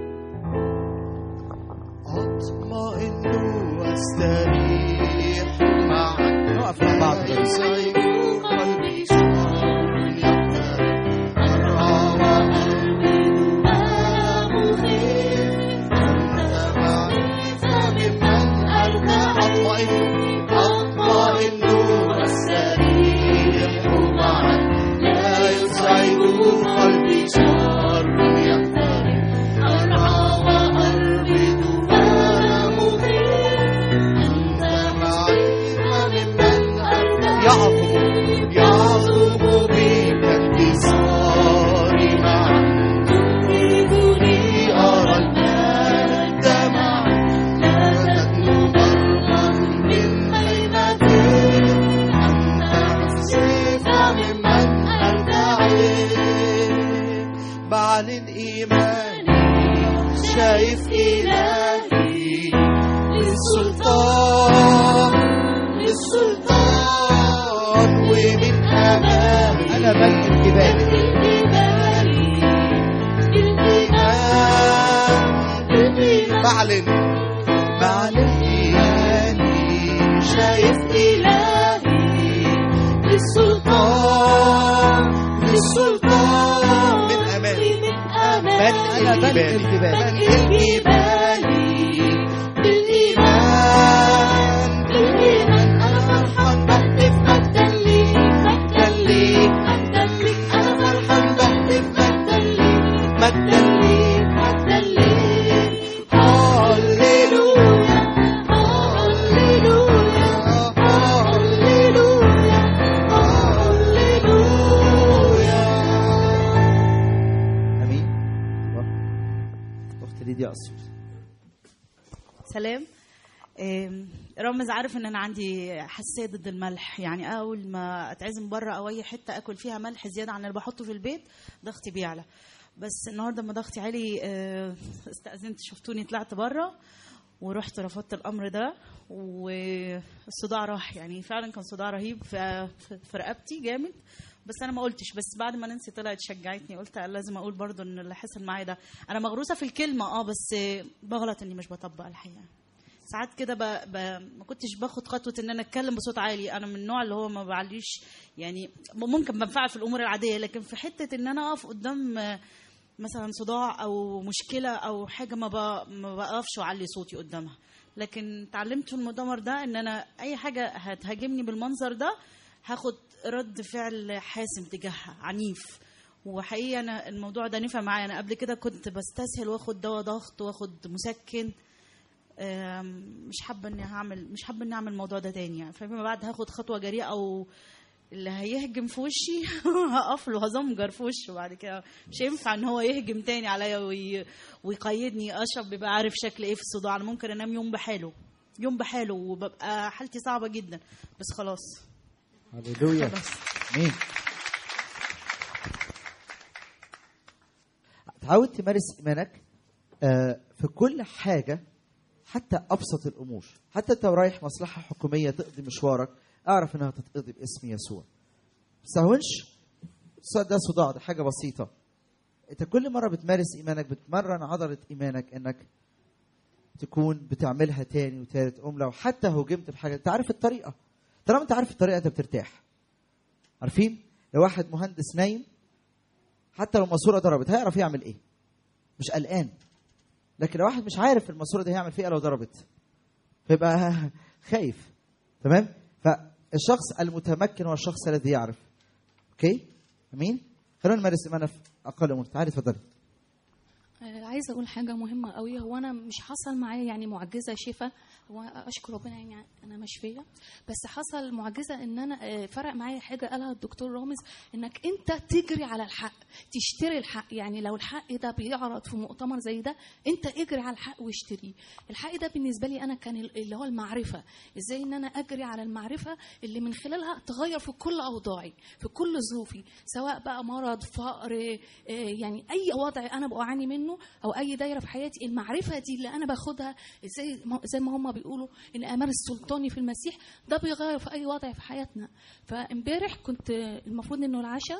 أطمئن واستريح معك نقف مع بعض كده. يسعد قلبي شعور يقترب أرعى وأرمد ما مخيف أنت معي فممن أرتاح أطمئن أطمئن واستريح معك لا يسعد قلبي شعور يقترب أرعى وأربد فأنا مخيف أنت معي فممن أرتاح يعظم يعظم بك انتصاري معك تريدني أرى المجد معك لا تدنو برقا من خيمتي أنت نفسي فممن أرتعي بعلن إيماني شايف إلهي للسلطان للسلطان ومن أمامي انا ملك الجبال بعلن بعلن إيماني شايف إلهي للسلطان للسلطان من أمامي من انا ملك الجبال الجبال بالإيمان بالإيمان أنا فرحان بهتف مجدا ليك مجدا ليك مجدا ليك أنا فرحان بهتف مجدا ليك مجدا ليك مجدا ليك هللويا هللويا هللويا هللويا امين اخت ليديا اسيوط سلام آم، رامز عارف ان انا عندي حساسيه ضد الملح يعني اول ما اتعزم بره او اي حته اكل فيها ملح زياده عن اللي بحطه في البيت ضغطي بيعلى بس النهارده لما ضغطي عالي آه، استاذنت شفتوني طلعت بره ورحت رفضت الامر ده والصداع راح يعني فعلا كان صداع رهيب في في- في رقبتي جامد بس انا ما قلتش بس بعد ما نانسي طلعت شجعتني قلت لازم اقول برضو ان اللي حصل معايا ده انا مغروسه في الكلمه اه بس بغلط اني مش بطبق الحقيقه ساعات كده ب... ب... ما كنتش باخد خطوه ان انا اتكلم بصوت عالي انا من النوع اللي هو ما بعليش يعني ممكن بنفعل في الامور العاديه لكن في حته ان انا اقف قدام آه، مثلا صداع او مشكله او حاجه ما, ب... ما بقفش واعلي صوتي قدامها لكن اتعلمت في المؤتمر ده ان انا اي حاجه هتهاجمني بالمنظر ده هاخد رد فعل حاسم تجاهها عنيف وحقيقه انا الموضوع ده نفع معايا انا قبل كده كنت بستسهل واخد دواء ضغط واخد مسكن آم، مش حابه اني هعمل مش حابه اني اعمل الموضوع ده تاني يعني فيما بعد هاخد خطوه جريئه او اللي هيهجم في وشي هقف له هزمجر في وشه بعد كده مش هينفع ان هو يهجم تاني عليا وي... ويقيدني اشرب بيبقى عارف شكل ايه في الصداع انا ممكن انام يوم بحاله يوم بحاله وببقى حالتي صعبه جدا بس خلاص هللويا خلاص مين تعود تمارس ايمانك آه، في كل حاجه حتى ابسط الامور حتى انت رايح مصلحه حكوميه تقضي مشوارك اعرف انها تتقضي باسم يسوع ما تستهونش الصداع ده صداع ده حاجه بسيطه انت كل مره بتمارس ايمانك بتمرن عضله ايمانك انك تكون بتعملها تاني وتالت قوم لو حتى هجمت بحاجه انت عارف الطريقه طالما انت عارف الطريقه انت بترتاح عارفين لو واحد مهندس نايم حتى لو الماسوره ضربت هيعرف يعمل ايه مش قلقان لكن لو واحد مش عارف الماسوره دي هيعمل فيها إيه لو ضربت فيبقى خايف تمام فالشخص المتمكن هو الشخص الذي يعرف اوكي امين خلونا نمارس ايماننا في اقل امور تعالي اتفضلي آه، عايزه اقول حاجه مهمه قوي هو انا مش حصل معايا يعني معجزه شفاء هو اشكر ربنا يعني انا مشفيه بس حصل معجزه ان انا آه، فرق معايا حاجه قالها الدكتور رامز انك انت تجري على الحق تشتري الحق يعني لو الحق ده بيعرض في مؤتمر زي ده انت اجري على الحق واشتريه الحق ده بالنسبه لي انا كان ال- اللي هو المعرفه ازاي ان انا اجري على المعرفه اللي من خلالها تغير في كل اوضاعي في كل ظروفي سواء بقى مرض فقر آه، يعني اي وضع انا بعاني منه او اي دايره في حياتي المعرفه دي اللي انا باخدها زي ما زي ما هم بيقولوا ان امارس سلطاني في المسيح ده بيغير في اي وضع في حياتنا فامبارح كنت آه، المفروض انه العشاء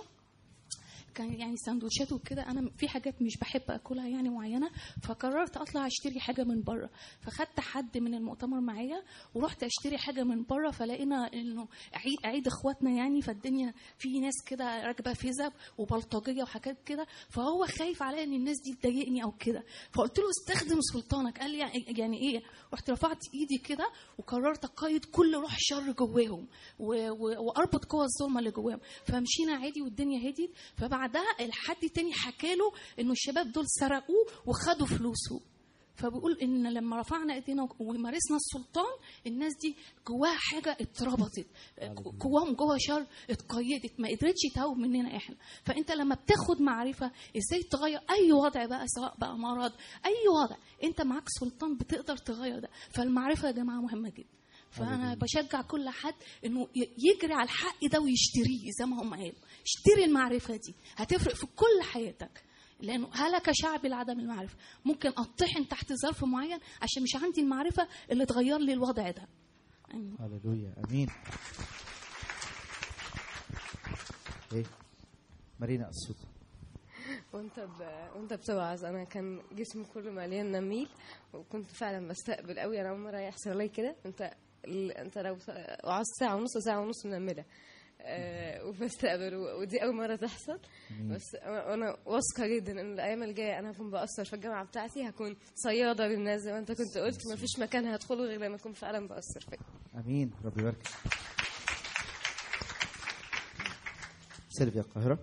كان يعني سندوتشات وكده انا في حاجات مش بحب اكلها يعني معينه فقررت اطلع اشتري حاجه من بره فخدت حد من المؤتمر معايا ورحت اشتري حاجه من بره فلقينا انه عيد عيد اخواتنا يعني فالدنيا في ناس كده راكبه فيزا وبلطجيه وحاجات كده فهو خايف عليا ان الناس دي تضايقني او كده فقلت له استخدم سلطانك قال لي يعني- يعني ايه رحت رفعت ايدي كده وقررت اقيد كل روح شر جواهم و- و- واربط قوى الظلمه اللي جواهم فمشينا عادي والدنيا هديت فبعدها الحد تاني حكى له انه الشباب دول سرقوه وخدوا فلوسه فبيقول ان لما رفعنا ايدينا ومارسنا السلطان الناس دي جواها حاجه اتربطت جواهم جوا شر اتقيدت ما قدرتش تهوب مننا احنا فانت لما بتاخد معرفه ازاي تغير اي وضع بقى سواء بقى مرض اي وضع انت معاك سلطان بتقدر تغير ده فالمعرفه يا جماعه مهمه جدا فانا بشجع كل حد انه ي- يجري على الحق ده ويشتريه زي ما هم قالوا اشتري المعرفه دي هتفرق في كل حياتك لانه هلك شعبي لعدم المعرفه ممكن اطحن تحت ظرف معين عشان مش عندي المعرفه اللي تغير لي الوضع ده آمين. هللويا امين ايه مارينا الصوت وانت ب... وانت بتوعظ انا كان جسمي كله مليان نميل وكنت فعلا بستقبل قوي انا اول مره يحصل لي كده انت ال... انت لو وعظت ساعه ونص ساعه ونص منمله آه وبستقبل و... ودي اول مره تحصل بس انا أنا واثقه جدا ان الايام الجايه انا هكون باثر في الجامعه بتاعتي هكون صياده للناس زي ما انت كنت قلت ما فيش مكان هدخله غير لما اكون فعلا باثر فيه امين ربي يبارك سيلفيا القاهره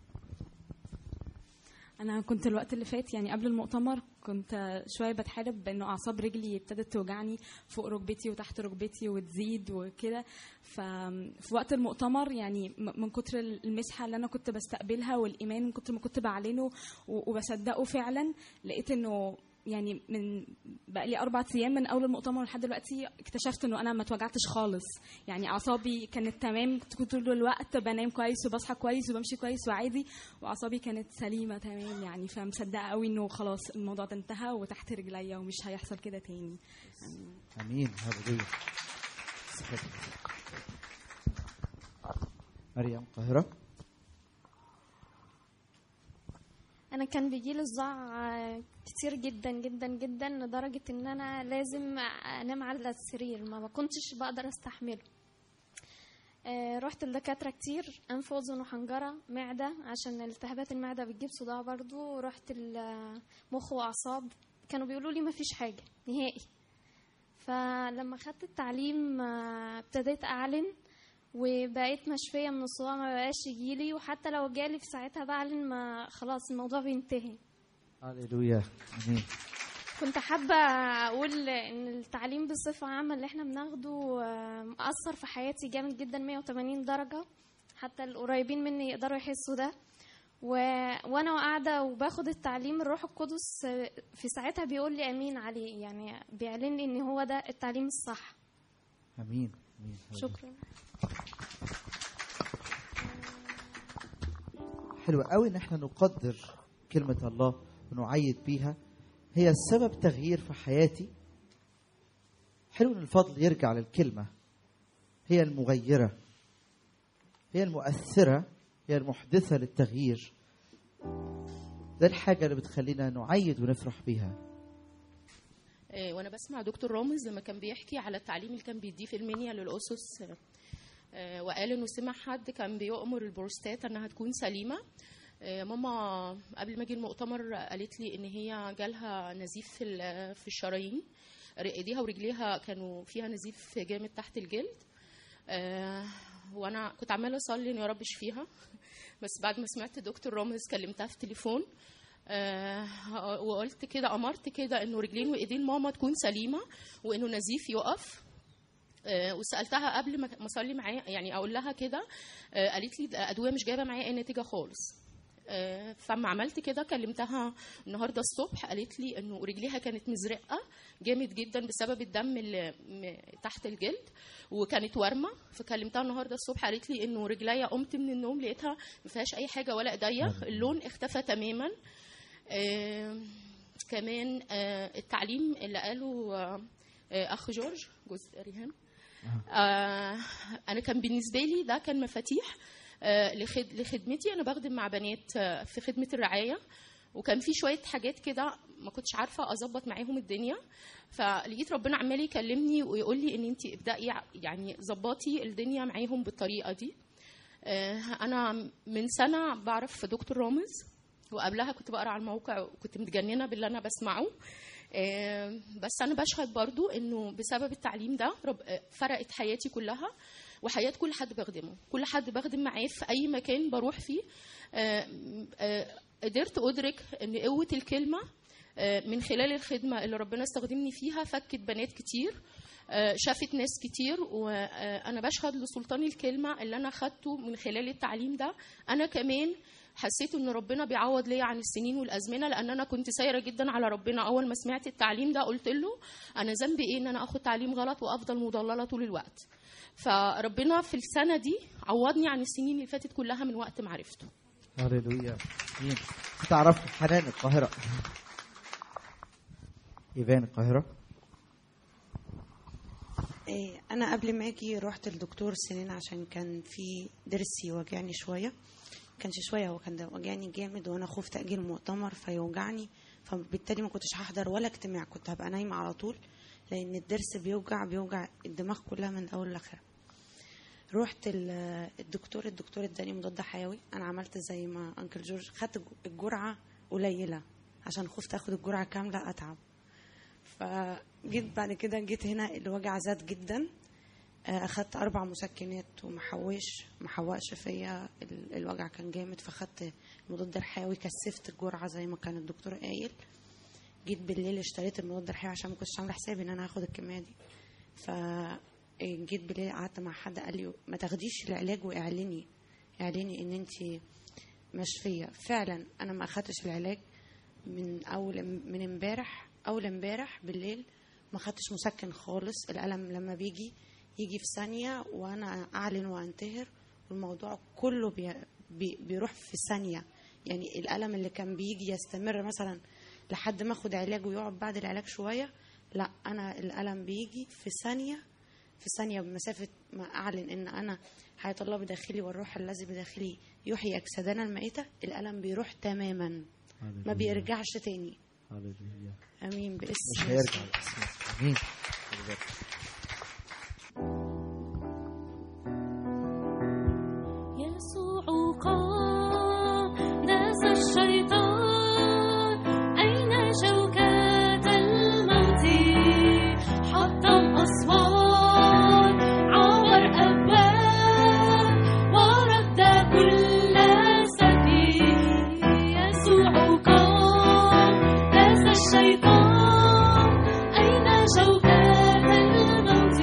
انا كنت الوقت اللي فات يعني قبل المؤتمر كنت شويه بتحارب بانه اعصاب رجلي ابتدت توجعني فوق ركبتي وتحت ركبتي وتزيد وكده ففي وقت المؤتمر يعني م- من كتر المسحه اللي انا كنت بستقبلها والايمان من كتر ما كنت بعلنه و- وبصدقه فعلا لقيت انه يعني من بقى لي اربع ايام من اول المؤتمر لحد دلوقتي اكتشفت انه انا ما اتوجعتش خالص يعني اعصابي كانت تمام كنت طول الوقت بنام كويس وبصحى كويس وبمشي كويس وعادي واعصابي كانت سليمه تمام يعني فمصدقه قوي انه خلاص الموضوع ده انتهى وتحت رجليا ومش هيحصل كده تاني امين هللويا صحيح. مريم القاهره انا كان بيجيلي صداع كتير جدا جدا جدا لدرجه ان انا لازم انام على السرير ما كنتش بقدر استحمله آه، رحت لدكاتره كتير انف واذن وحنجره معده عشان التهابات المعده بتجيب صداع برضو رحت المخ واعصاب كانوا بيقولوا لي ما فيش حاجه نهائي فلما خدت التعليم آه، ابتديت اعلن وبقيت مشفيه من الصداع ما بقاش يجيلي وحتى لو جالي في ساعتها بعلن ما خلاص الموضوع بينتهي هللويا امين كنت حابة أقول إن التعليم بصفة عامة اللي إحنا بناخده آه، مأثر في حياتي جامد جدا 180 درجة حتى القريبين مني يقدروا يحسوا ده و... وأنا قاعدة وباخد التعليم الروح القدس آه، في ساعتها بيقول لي أمين عليه يعني بيعلن لي إن هو ده التعليم الصح امين امين هللويا. شكرا حلو قوي ان احنا نقدر كلمة الله ونعيد بيها هي السبب تغيير في حياتي حلو ان الفضل يرجع للكلمة هي المغيرة هي المؤثرة هي المحدثة للتغيير ده الحاجة اللي بتخلينا نعيد ونفرح بيها آه، وانا بسمع دكتور رامز لما كان بيحكي على التعليم اللي كان بيديه في المنيا للاسس آه، وقال انه سمع حد كان بيؤمر البروستات انها تكون سليمه آه، ماما قبل ما اجي المؤتمر قالت لي ان هي جالها نزيف في ال- في الشرايين ر- ايديها ورجليها كانوا فيها نزيف جامد تحت الجلد آه، وانا كنت عماله اصلي ان يا رب اشفيها بس بعد ما سمعت دكتور رامز كلمتها في تليفون آه، وقلت كده امرت كده انه رجلين وايدين ماما تكون سليمه وانه نزيف يقف آه، وسالتها قبل ما ما اصلي معاها يعني اقول لها كده آه، قالت لي ده ادويه مش جايبه معايا اي نتيجه خالص آه، فما عملت كده كلمتها النهارده الصبح قالت لي انه رجليها كانت مزرقه جامد جدا بسبب الدم اللي م- تحت الجلد وكانت ورمه فكلمتها النهارده الصبح قالت لي انه رجليا قمت من النوم لقيتها ما فيهاش اي حاجه ولا ايديا اللون اختفى تماما آه، كمان آه، التعليم اللي قاله آه، آه، اخ جورج جوز ريهام آه، انا كان بالنسبه لي ده كان مفاتيح آه، لخد- لخدمتي انا بخدم مع بنات آه، في خدمه الرعايه وكان في شويه حاجات كده ما كنتش عارفه اظبط معاهم الدنيا فلقيت ربنا عمال يكلمني ويقول لي ان انت ابداي يعني ظبطي الدنيا معاهم بالطريقه دي آه، انا من سنه بعرف دكتور رامز وقبلها كنت بقرا على الموقع وكنت متجننه باللي انا بسمعه آه، بس انا بشهد برضو انه بسبب التعليم ده رب- آه، فرقت حياتي كلها وحياه كل حد بخدمه كل حد بخدم معاه في اي مكان بروح فيه آه، آه، قدرت ادرك ان قوه الكلمه آه، من خلال الخدمه اللي ربنا استخدمني فيها فكت بنات كتير آه، شافت ناس كتير وانا بشهد لسلطان الكلمه اللي انا خدته من خلال التعليم ده انا كمان حسيت ان ربنا بيعوض ليا عن السنين والازمنه لان انا كنت سايره جدا على ربنا اول ما سمعت التعليم ده قلت له انا ذنبي ايه ان انا اخد تعليم غلط وافضل مضلله طول الوقت فربنا في السنه دي عوضني عن السنين اللي فاتت كلها من وقت معرفته هللويا مين تعرف حنان القاهرة إيفان القاهرة إيه، انا قبل ما اجي رحت لدكتور سنين عشان كان في ضرسي وجعني شويه كانش شويه هو كان وجعني جامد وانا خفت اجي المؤتمر فيوجعني فبالتالي ما كنتش هحضر ولا اجتماع كنت هبقى نايمه على طول لان الضرس بيوجع بيوجع الدماغ كلها من اول لاخر رحت ال- الدكتور الدكتور اداني مضاد حيوي انا عملت زي ما انكل جورج خدت الجرعه قليله عشان خفت اخد الجرعه كامله اتعب فجيت بعد كده جيت هنا الوجع زاد جدا آه، اخدت اربع مسكنات ومحوش محوقش فيا ال- الوجع كان جامد فاخدت المضاد الحيوي كثفت الجرعه زي ما كان الدكتور قايل جيت بالليل اشتريت المضاد الحيوي عشان ما كنتش عامله حسابي ان انا هاخد الكميه دي ف جيت بالليل قعدت مع حد قال لي ما تاخديش العلاج واعلني اعلني ان انت مشفيه فعلا انا ما اخدتش العلاج من اول من امبارح اول امبارح بالليل ما خدتش مسكن خالص الالم لما بيجي يجي في ثانيه وانا اعلن وانتهر والموضوع كله بي بي بيروح في ثانيه يعني الالم اللي كان بيجي يستمر مثلا لحد ما اخد علاج ويقعد بعد العلاج شويه لا انا الالم بيجي في ثانيه في ثانيه بمسافه ما اعلن ان انا حياه الله بداخلي والروح الذي بداخلي يحيي اجسادنا الميته الالم بيروح تماما ما هللويا. بيرجعش تاني هللويا امين باسم مش هيرجع باسمك امين يسوع قام داس الشيطان أين شوكات الموت حطم أسوار عبر أبواب ورد كل سبيل يسوع قام داس الشيطان أين شوكات الموت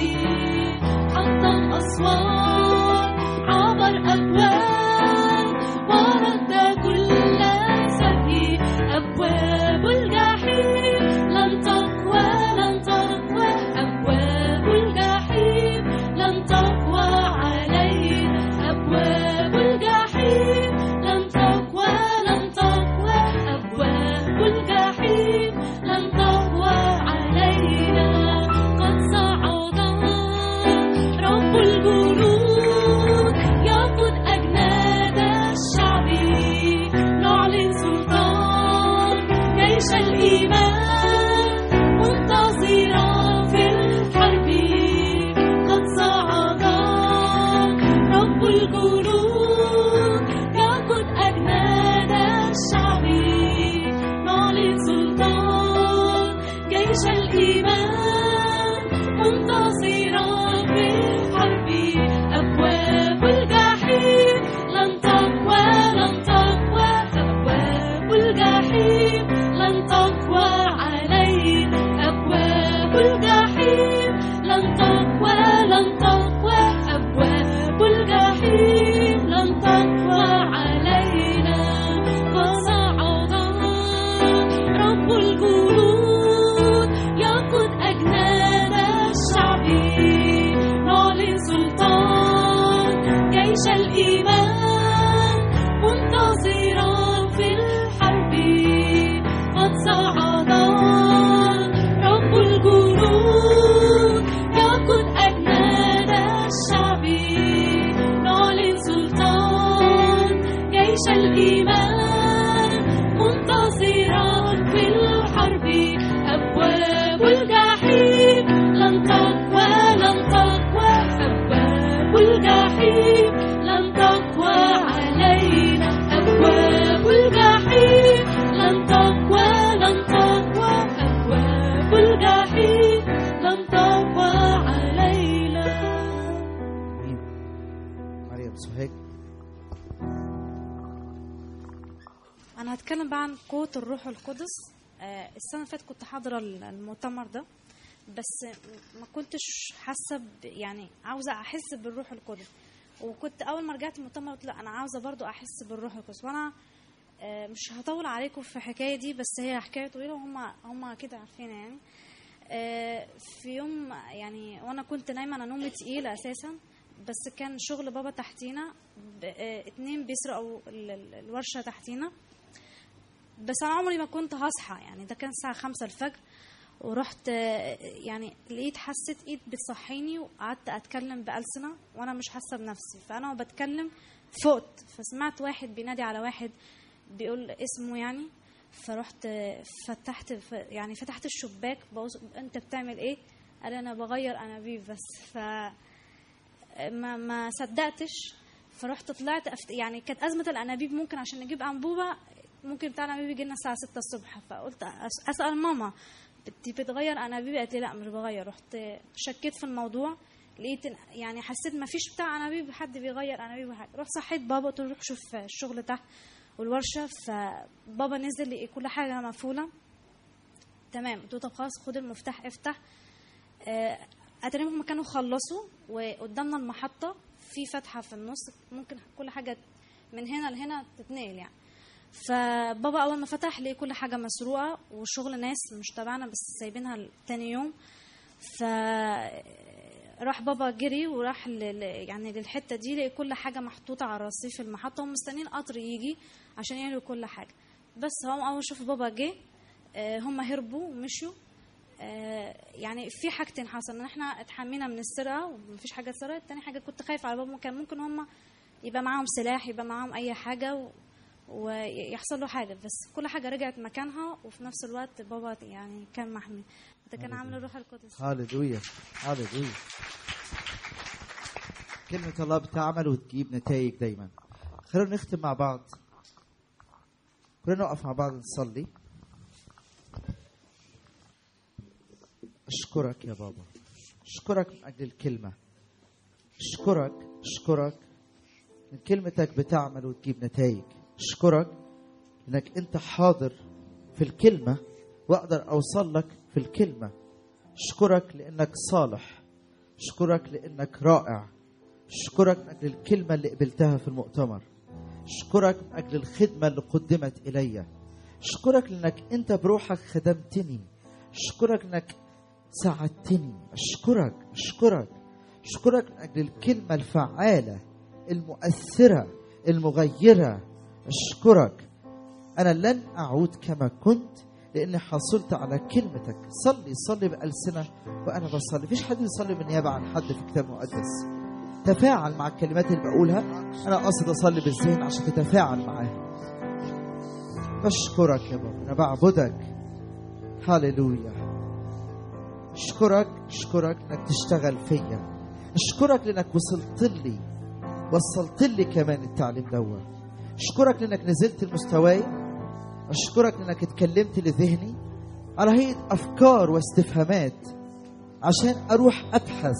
حطم أسوار عبر أبواب ورد كل سبيل أبواب الجحيم لن تقوى لن تقوى أبواب الجحيم لن تقوى علينا أبواب الجحيم لن تقوى لن تقوى أبواب الجحيم لن تقوى علينا قد صعد رب الجنود يقود أجناد الشعب نعلن سلطان جيش الإيمان منتصرا في الحرب قد صعد رب الجنود يقود أجناد الشعب نعلن سلطان جيش الإيمان منتصرا في الحرب أبواب الجحيم لن تقوى لن تقوى أبواب الجحيم لن تقوى علينا أبواب الجحيم لن تقوى لن تقوى أبواب الجحيم لن تقوى علينا فصعد رب الجنود يقود أجناد الشعب نعلن سلطان جيش الإيمان منتصرا في الحرب قد صعد رب الجنود يقود أجناد الشعب نعلن سلطان جيش الإيمان منتصرا في الحرب أبواب الجحيم لن تقوى لن تقوى أبواب الجحيم لن تقوى علينا أبواب الجحيم لن تقوى لن تقوى أبواب الجحيم لن تقوى علينا مريم سهيك انا هتكلم بقى عن قوه الروح القدس آه، السنه اللي فاتت كنت حاضره المؤتمر ده بس ما كنتش حاسه ب- يعني عاوزه احس بالروح القدس وكنت اول ما رجعت المؤتمر قلت لا انا عاوزه برضو احس بالروح القدس وانا آه، مش هطول عليكم في الحكايه دي بس هي حكايه طويله وهم هم كده عارفينها يعني آه، في يوم يعني وانا كنت نايمه انا نومي تقيل اساسا بس كان شغل بابا تحتينا ب- آه، اتنين بيسرقوا ال- ال- الورشه تحتينا بس انا عمري ما كنت هصحى يعني ده كان الساعه خمسة الفجر ورحت آه، يعني لقيت حسيت ايد بتصحيني وقعدت اتكلم بألسنة وانا مش حاسه بنفسي فانا وبتكلم فقت فسمعت واحد بينادي على واحد بيقول اسمه يعني فرحت آه، فتحت ف- يعني فتحت الشباك بقول انت بتعمل ايه قال انا بغير انابيب بس ف ما ما صدقتش فرحت طلعت أفت... يعني كانت ازمه الانابيب ممكن عشان نجيب انبوبه ممكن بتاع الانابيب يجي لنا الساعه 6 الصبح فقلت أس... اسال ماما انت بتغير انابيب قالت لي لا مش بغير رحت شكيت في الموضوع لقيت إن- يعني حسيت ما فيش بتاع انابيب حد بيغير انابيب حد رحت صحيت بابا قلت له روح شوف الشغل تحت والورشه فبابا نزل لقي كل حاجه مقفوله تمام قلت له طب خلاص خد المفتاح افتح آه، اتاريهم هم كانوا خلصوا وقدامنا المحطه في فتحه في النص ممكن كل حاجه من هنا لهنا تتنقل يعني فبابا اول ما فتح لقي كل حاجه مسروقه والشغل ناس مش تبعنا بس سايبينها تاني يوم ف راح بابا جري وراح ل... ل- يعني للحته دي لقي كل حاجه محطوطه على رصيف المحطه ومستنيين قطر يجي عشان يعملوا كل حاجه بس هم اول ما شافوا بابا جه آه، هم هربوا ومشوا آه، يعني في حاجتين حصل ان احنا اتحمينا من السرقه ومفيش حاجه اتسرقت تاني حاجه كنت خايفه على بابا كان ممكن هم يبقى معاهم سلاح يبقى معاهم اي حاجه و... ويحصل له حاجه بس كل حاجه رجعت مكانها وفي نفس الوقت بابا يعني كان محمي ده كان عامل الروح القدس هاللويا هاللويا كلمة الله بتعمل وتجيب نتائج دايما خلونا نختم مع بعض كلنا نقف مع بعض نصلي أشكرك يا بابا أشكرك من أجل الكلمة أشكرك أشكرك إن كلمتك بتعمل وتجيب نتائج أشكرك إنك أنت حاضر في الكلمة وأقدر أوصل لك في الكلمة أشكرك لأنك صالح أشكرك لأنك رائع أشكرك من أجل الكلمة اللي قبلتها في المؤتمر أشكرك من أجل الخدمة اللي قدمت إلي أشكرك لأنك أنت بروحك خدمتني أشكرك لأنك ساعدتني أشكرك أشكرك أشكرك من أجل الكلمة الفعالة المؤثرة المغيرة أشكرك أنا لن أعود كما كنت لأني حصلت على كلمتك صلي صلي بألسنة وأنا بصلي فيش حد يصلي بالنيابة عن حد في الكتاب المقدس تفاعل مع الكلمات اللي بقولها أنا قصد أصلي بالذهن عشان تتفاعل معاها بشكرك يا بابا أنا بعبدك هاليلويا أشكرك أشكرك إنك تشتغل فيا أشكرك لأنك وصلت لي وصلت لي كمان التعليم دوت أشكرك لأنك نزلت لمستواي أشكرك لأنك اتكلمت لذهني على هيئة أفكار واستفهامات عشان أروح أبحث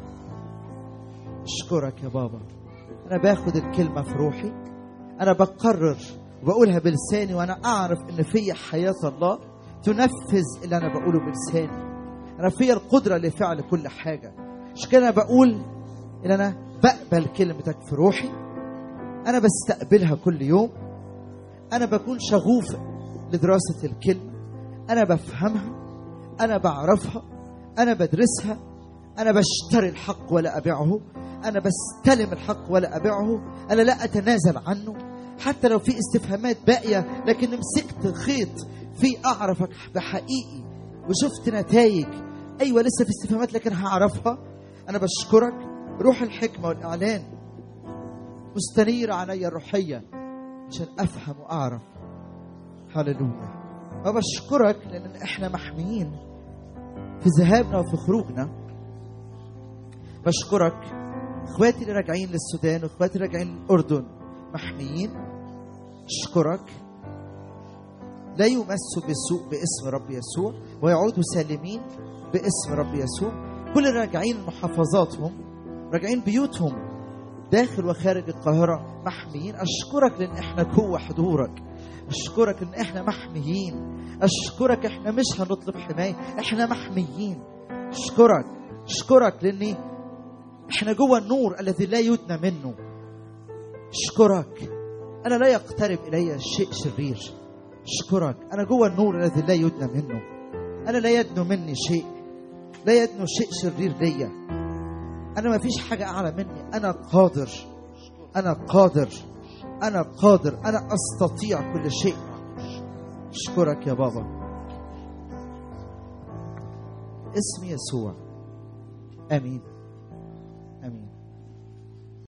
أشكرك يا بابا أنا باخد الكلمة في روحي أنا بقرر وبقولها بلساني وأنا أعرف إن في حياة الله تنفذ اللي أنا بقوله بلساني أنا في القدرة لفعل كل حاجة عشان كده أنا بقول إن أنا بقبل كلمتك في روحي أنا بستقبلها كل يوم أنا بكون شغوف لدراسة الكلمة أنا بفهمها أنا بعرفها أنا بدرسها أنا بشتري الحق ولا أبيعه أنا بستلم الحق ولا أبيعه أنا لا أتنازل عنه حتى لو في استفهامات باقية لكن مسكت خيط في أعرفك بحقيقي وشفت نتائج أيوة لسه في استفهامات لكن هعرفها أنا بشكرك روح الحكمة والإعلان مستنير علي الروحية عشان أفهم وأعرف هللويا وبشكرك لأن إحنا محميين في ذهابنا وفي خروجنا بشكرك اخواتي اللي راجعين للسودان واخواتي اللي راجعين للاردن محميين اشكرك لا يمسوا بسوء باسم رب يسوع ويعودوا سالمين باسم رب يسوع كل اللي راجعين محافظاتهم راجعين بيوتهم داخل وخارج القاهرة محميين أشكرك لأن إحنا جوه حضورك أشكرك إن إحنا محميين أشكرك إحنا مش هنطلب حماية إحنا محميين أشكرك أشكرك لأني إحنا جوه النور الذي لا يدنى منه أشكرك أنا لا يقترب إلي شيء شرير أشكرك أنا جوه النور الذي لا يدنى منه أنا لا يدنو مني شيء لا يدنو شيء شرير ليا أنا ما فيش حاجة أعلى مني أنا قادر أنا قادر أنا قادر أنا أستطيع كل شيء أشكرك يا بابا اسم يسوع آمين آمين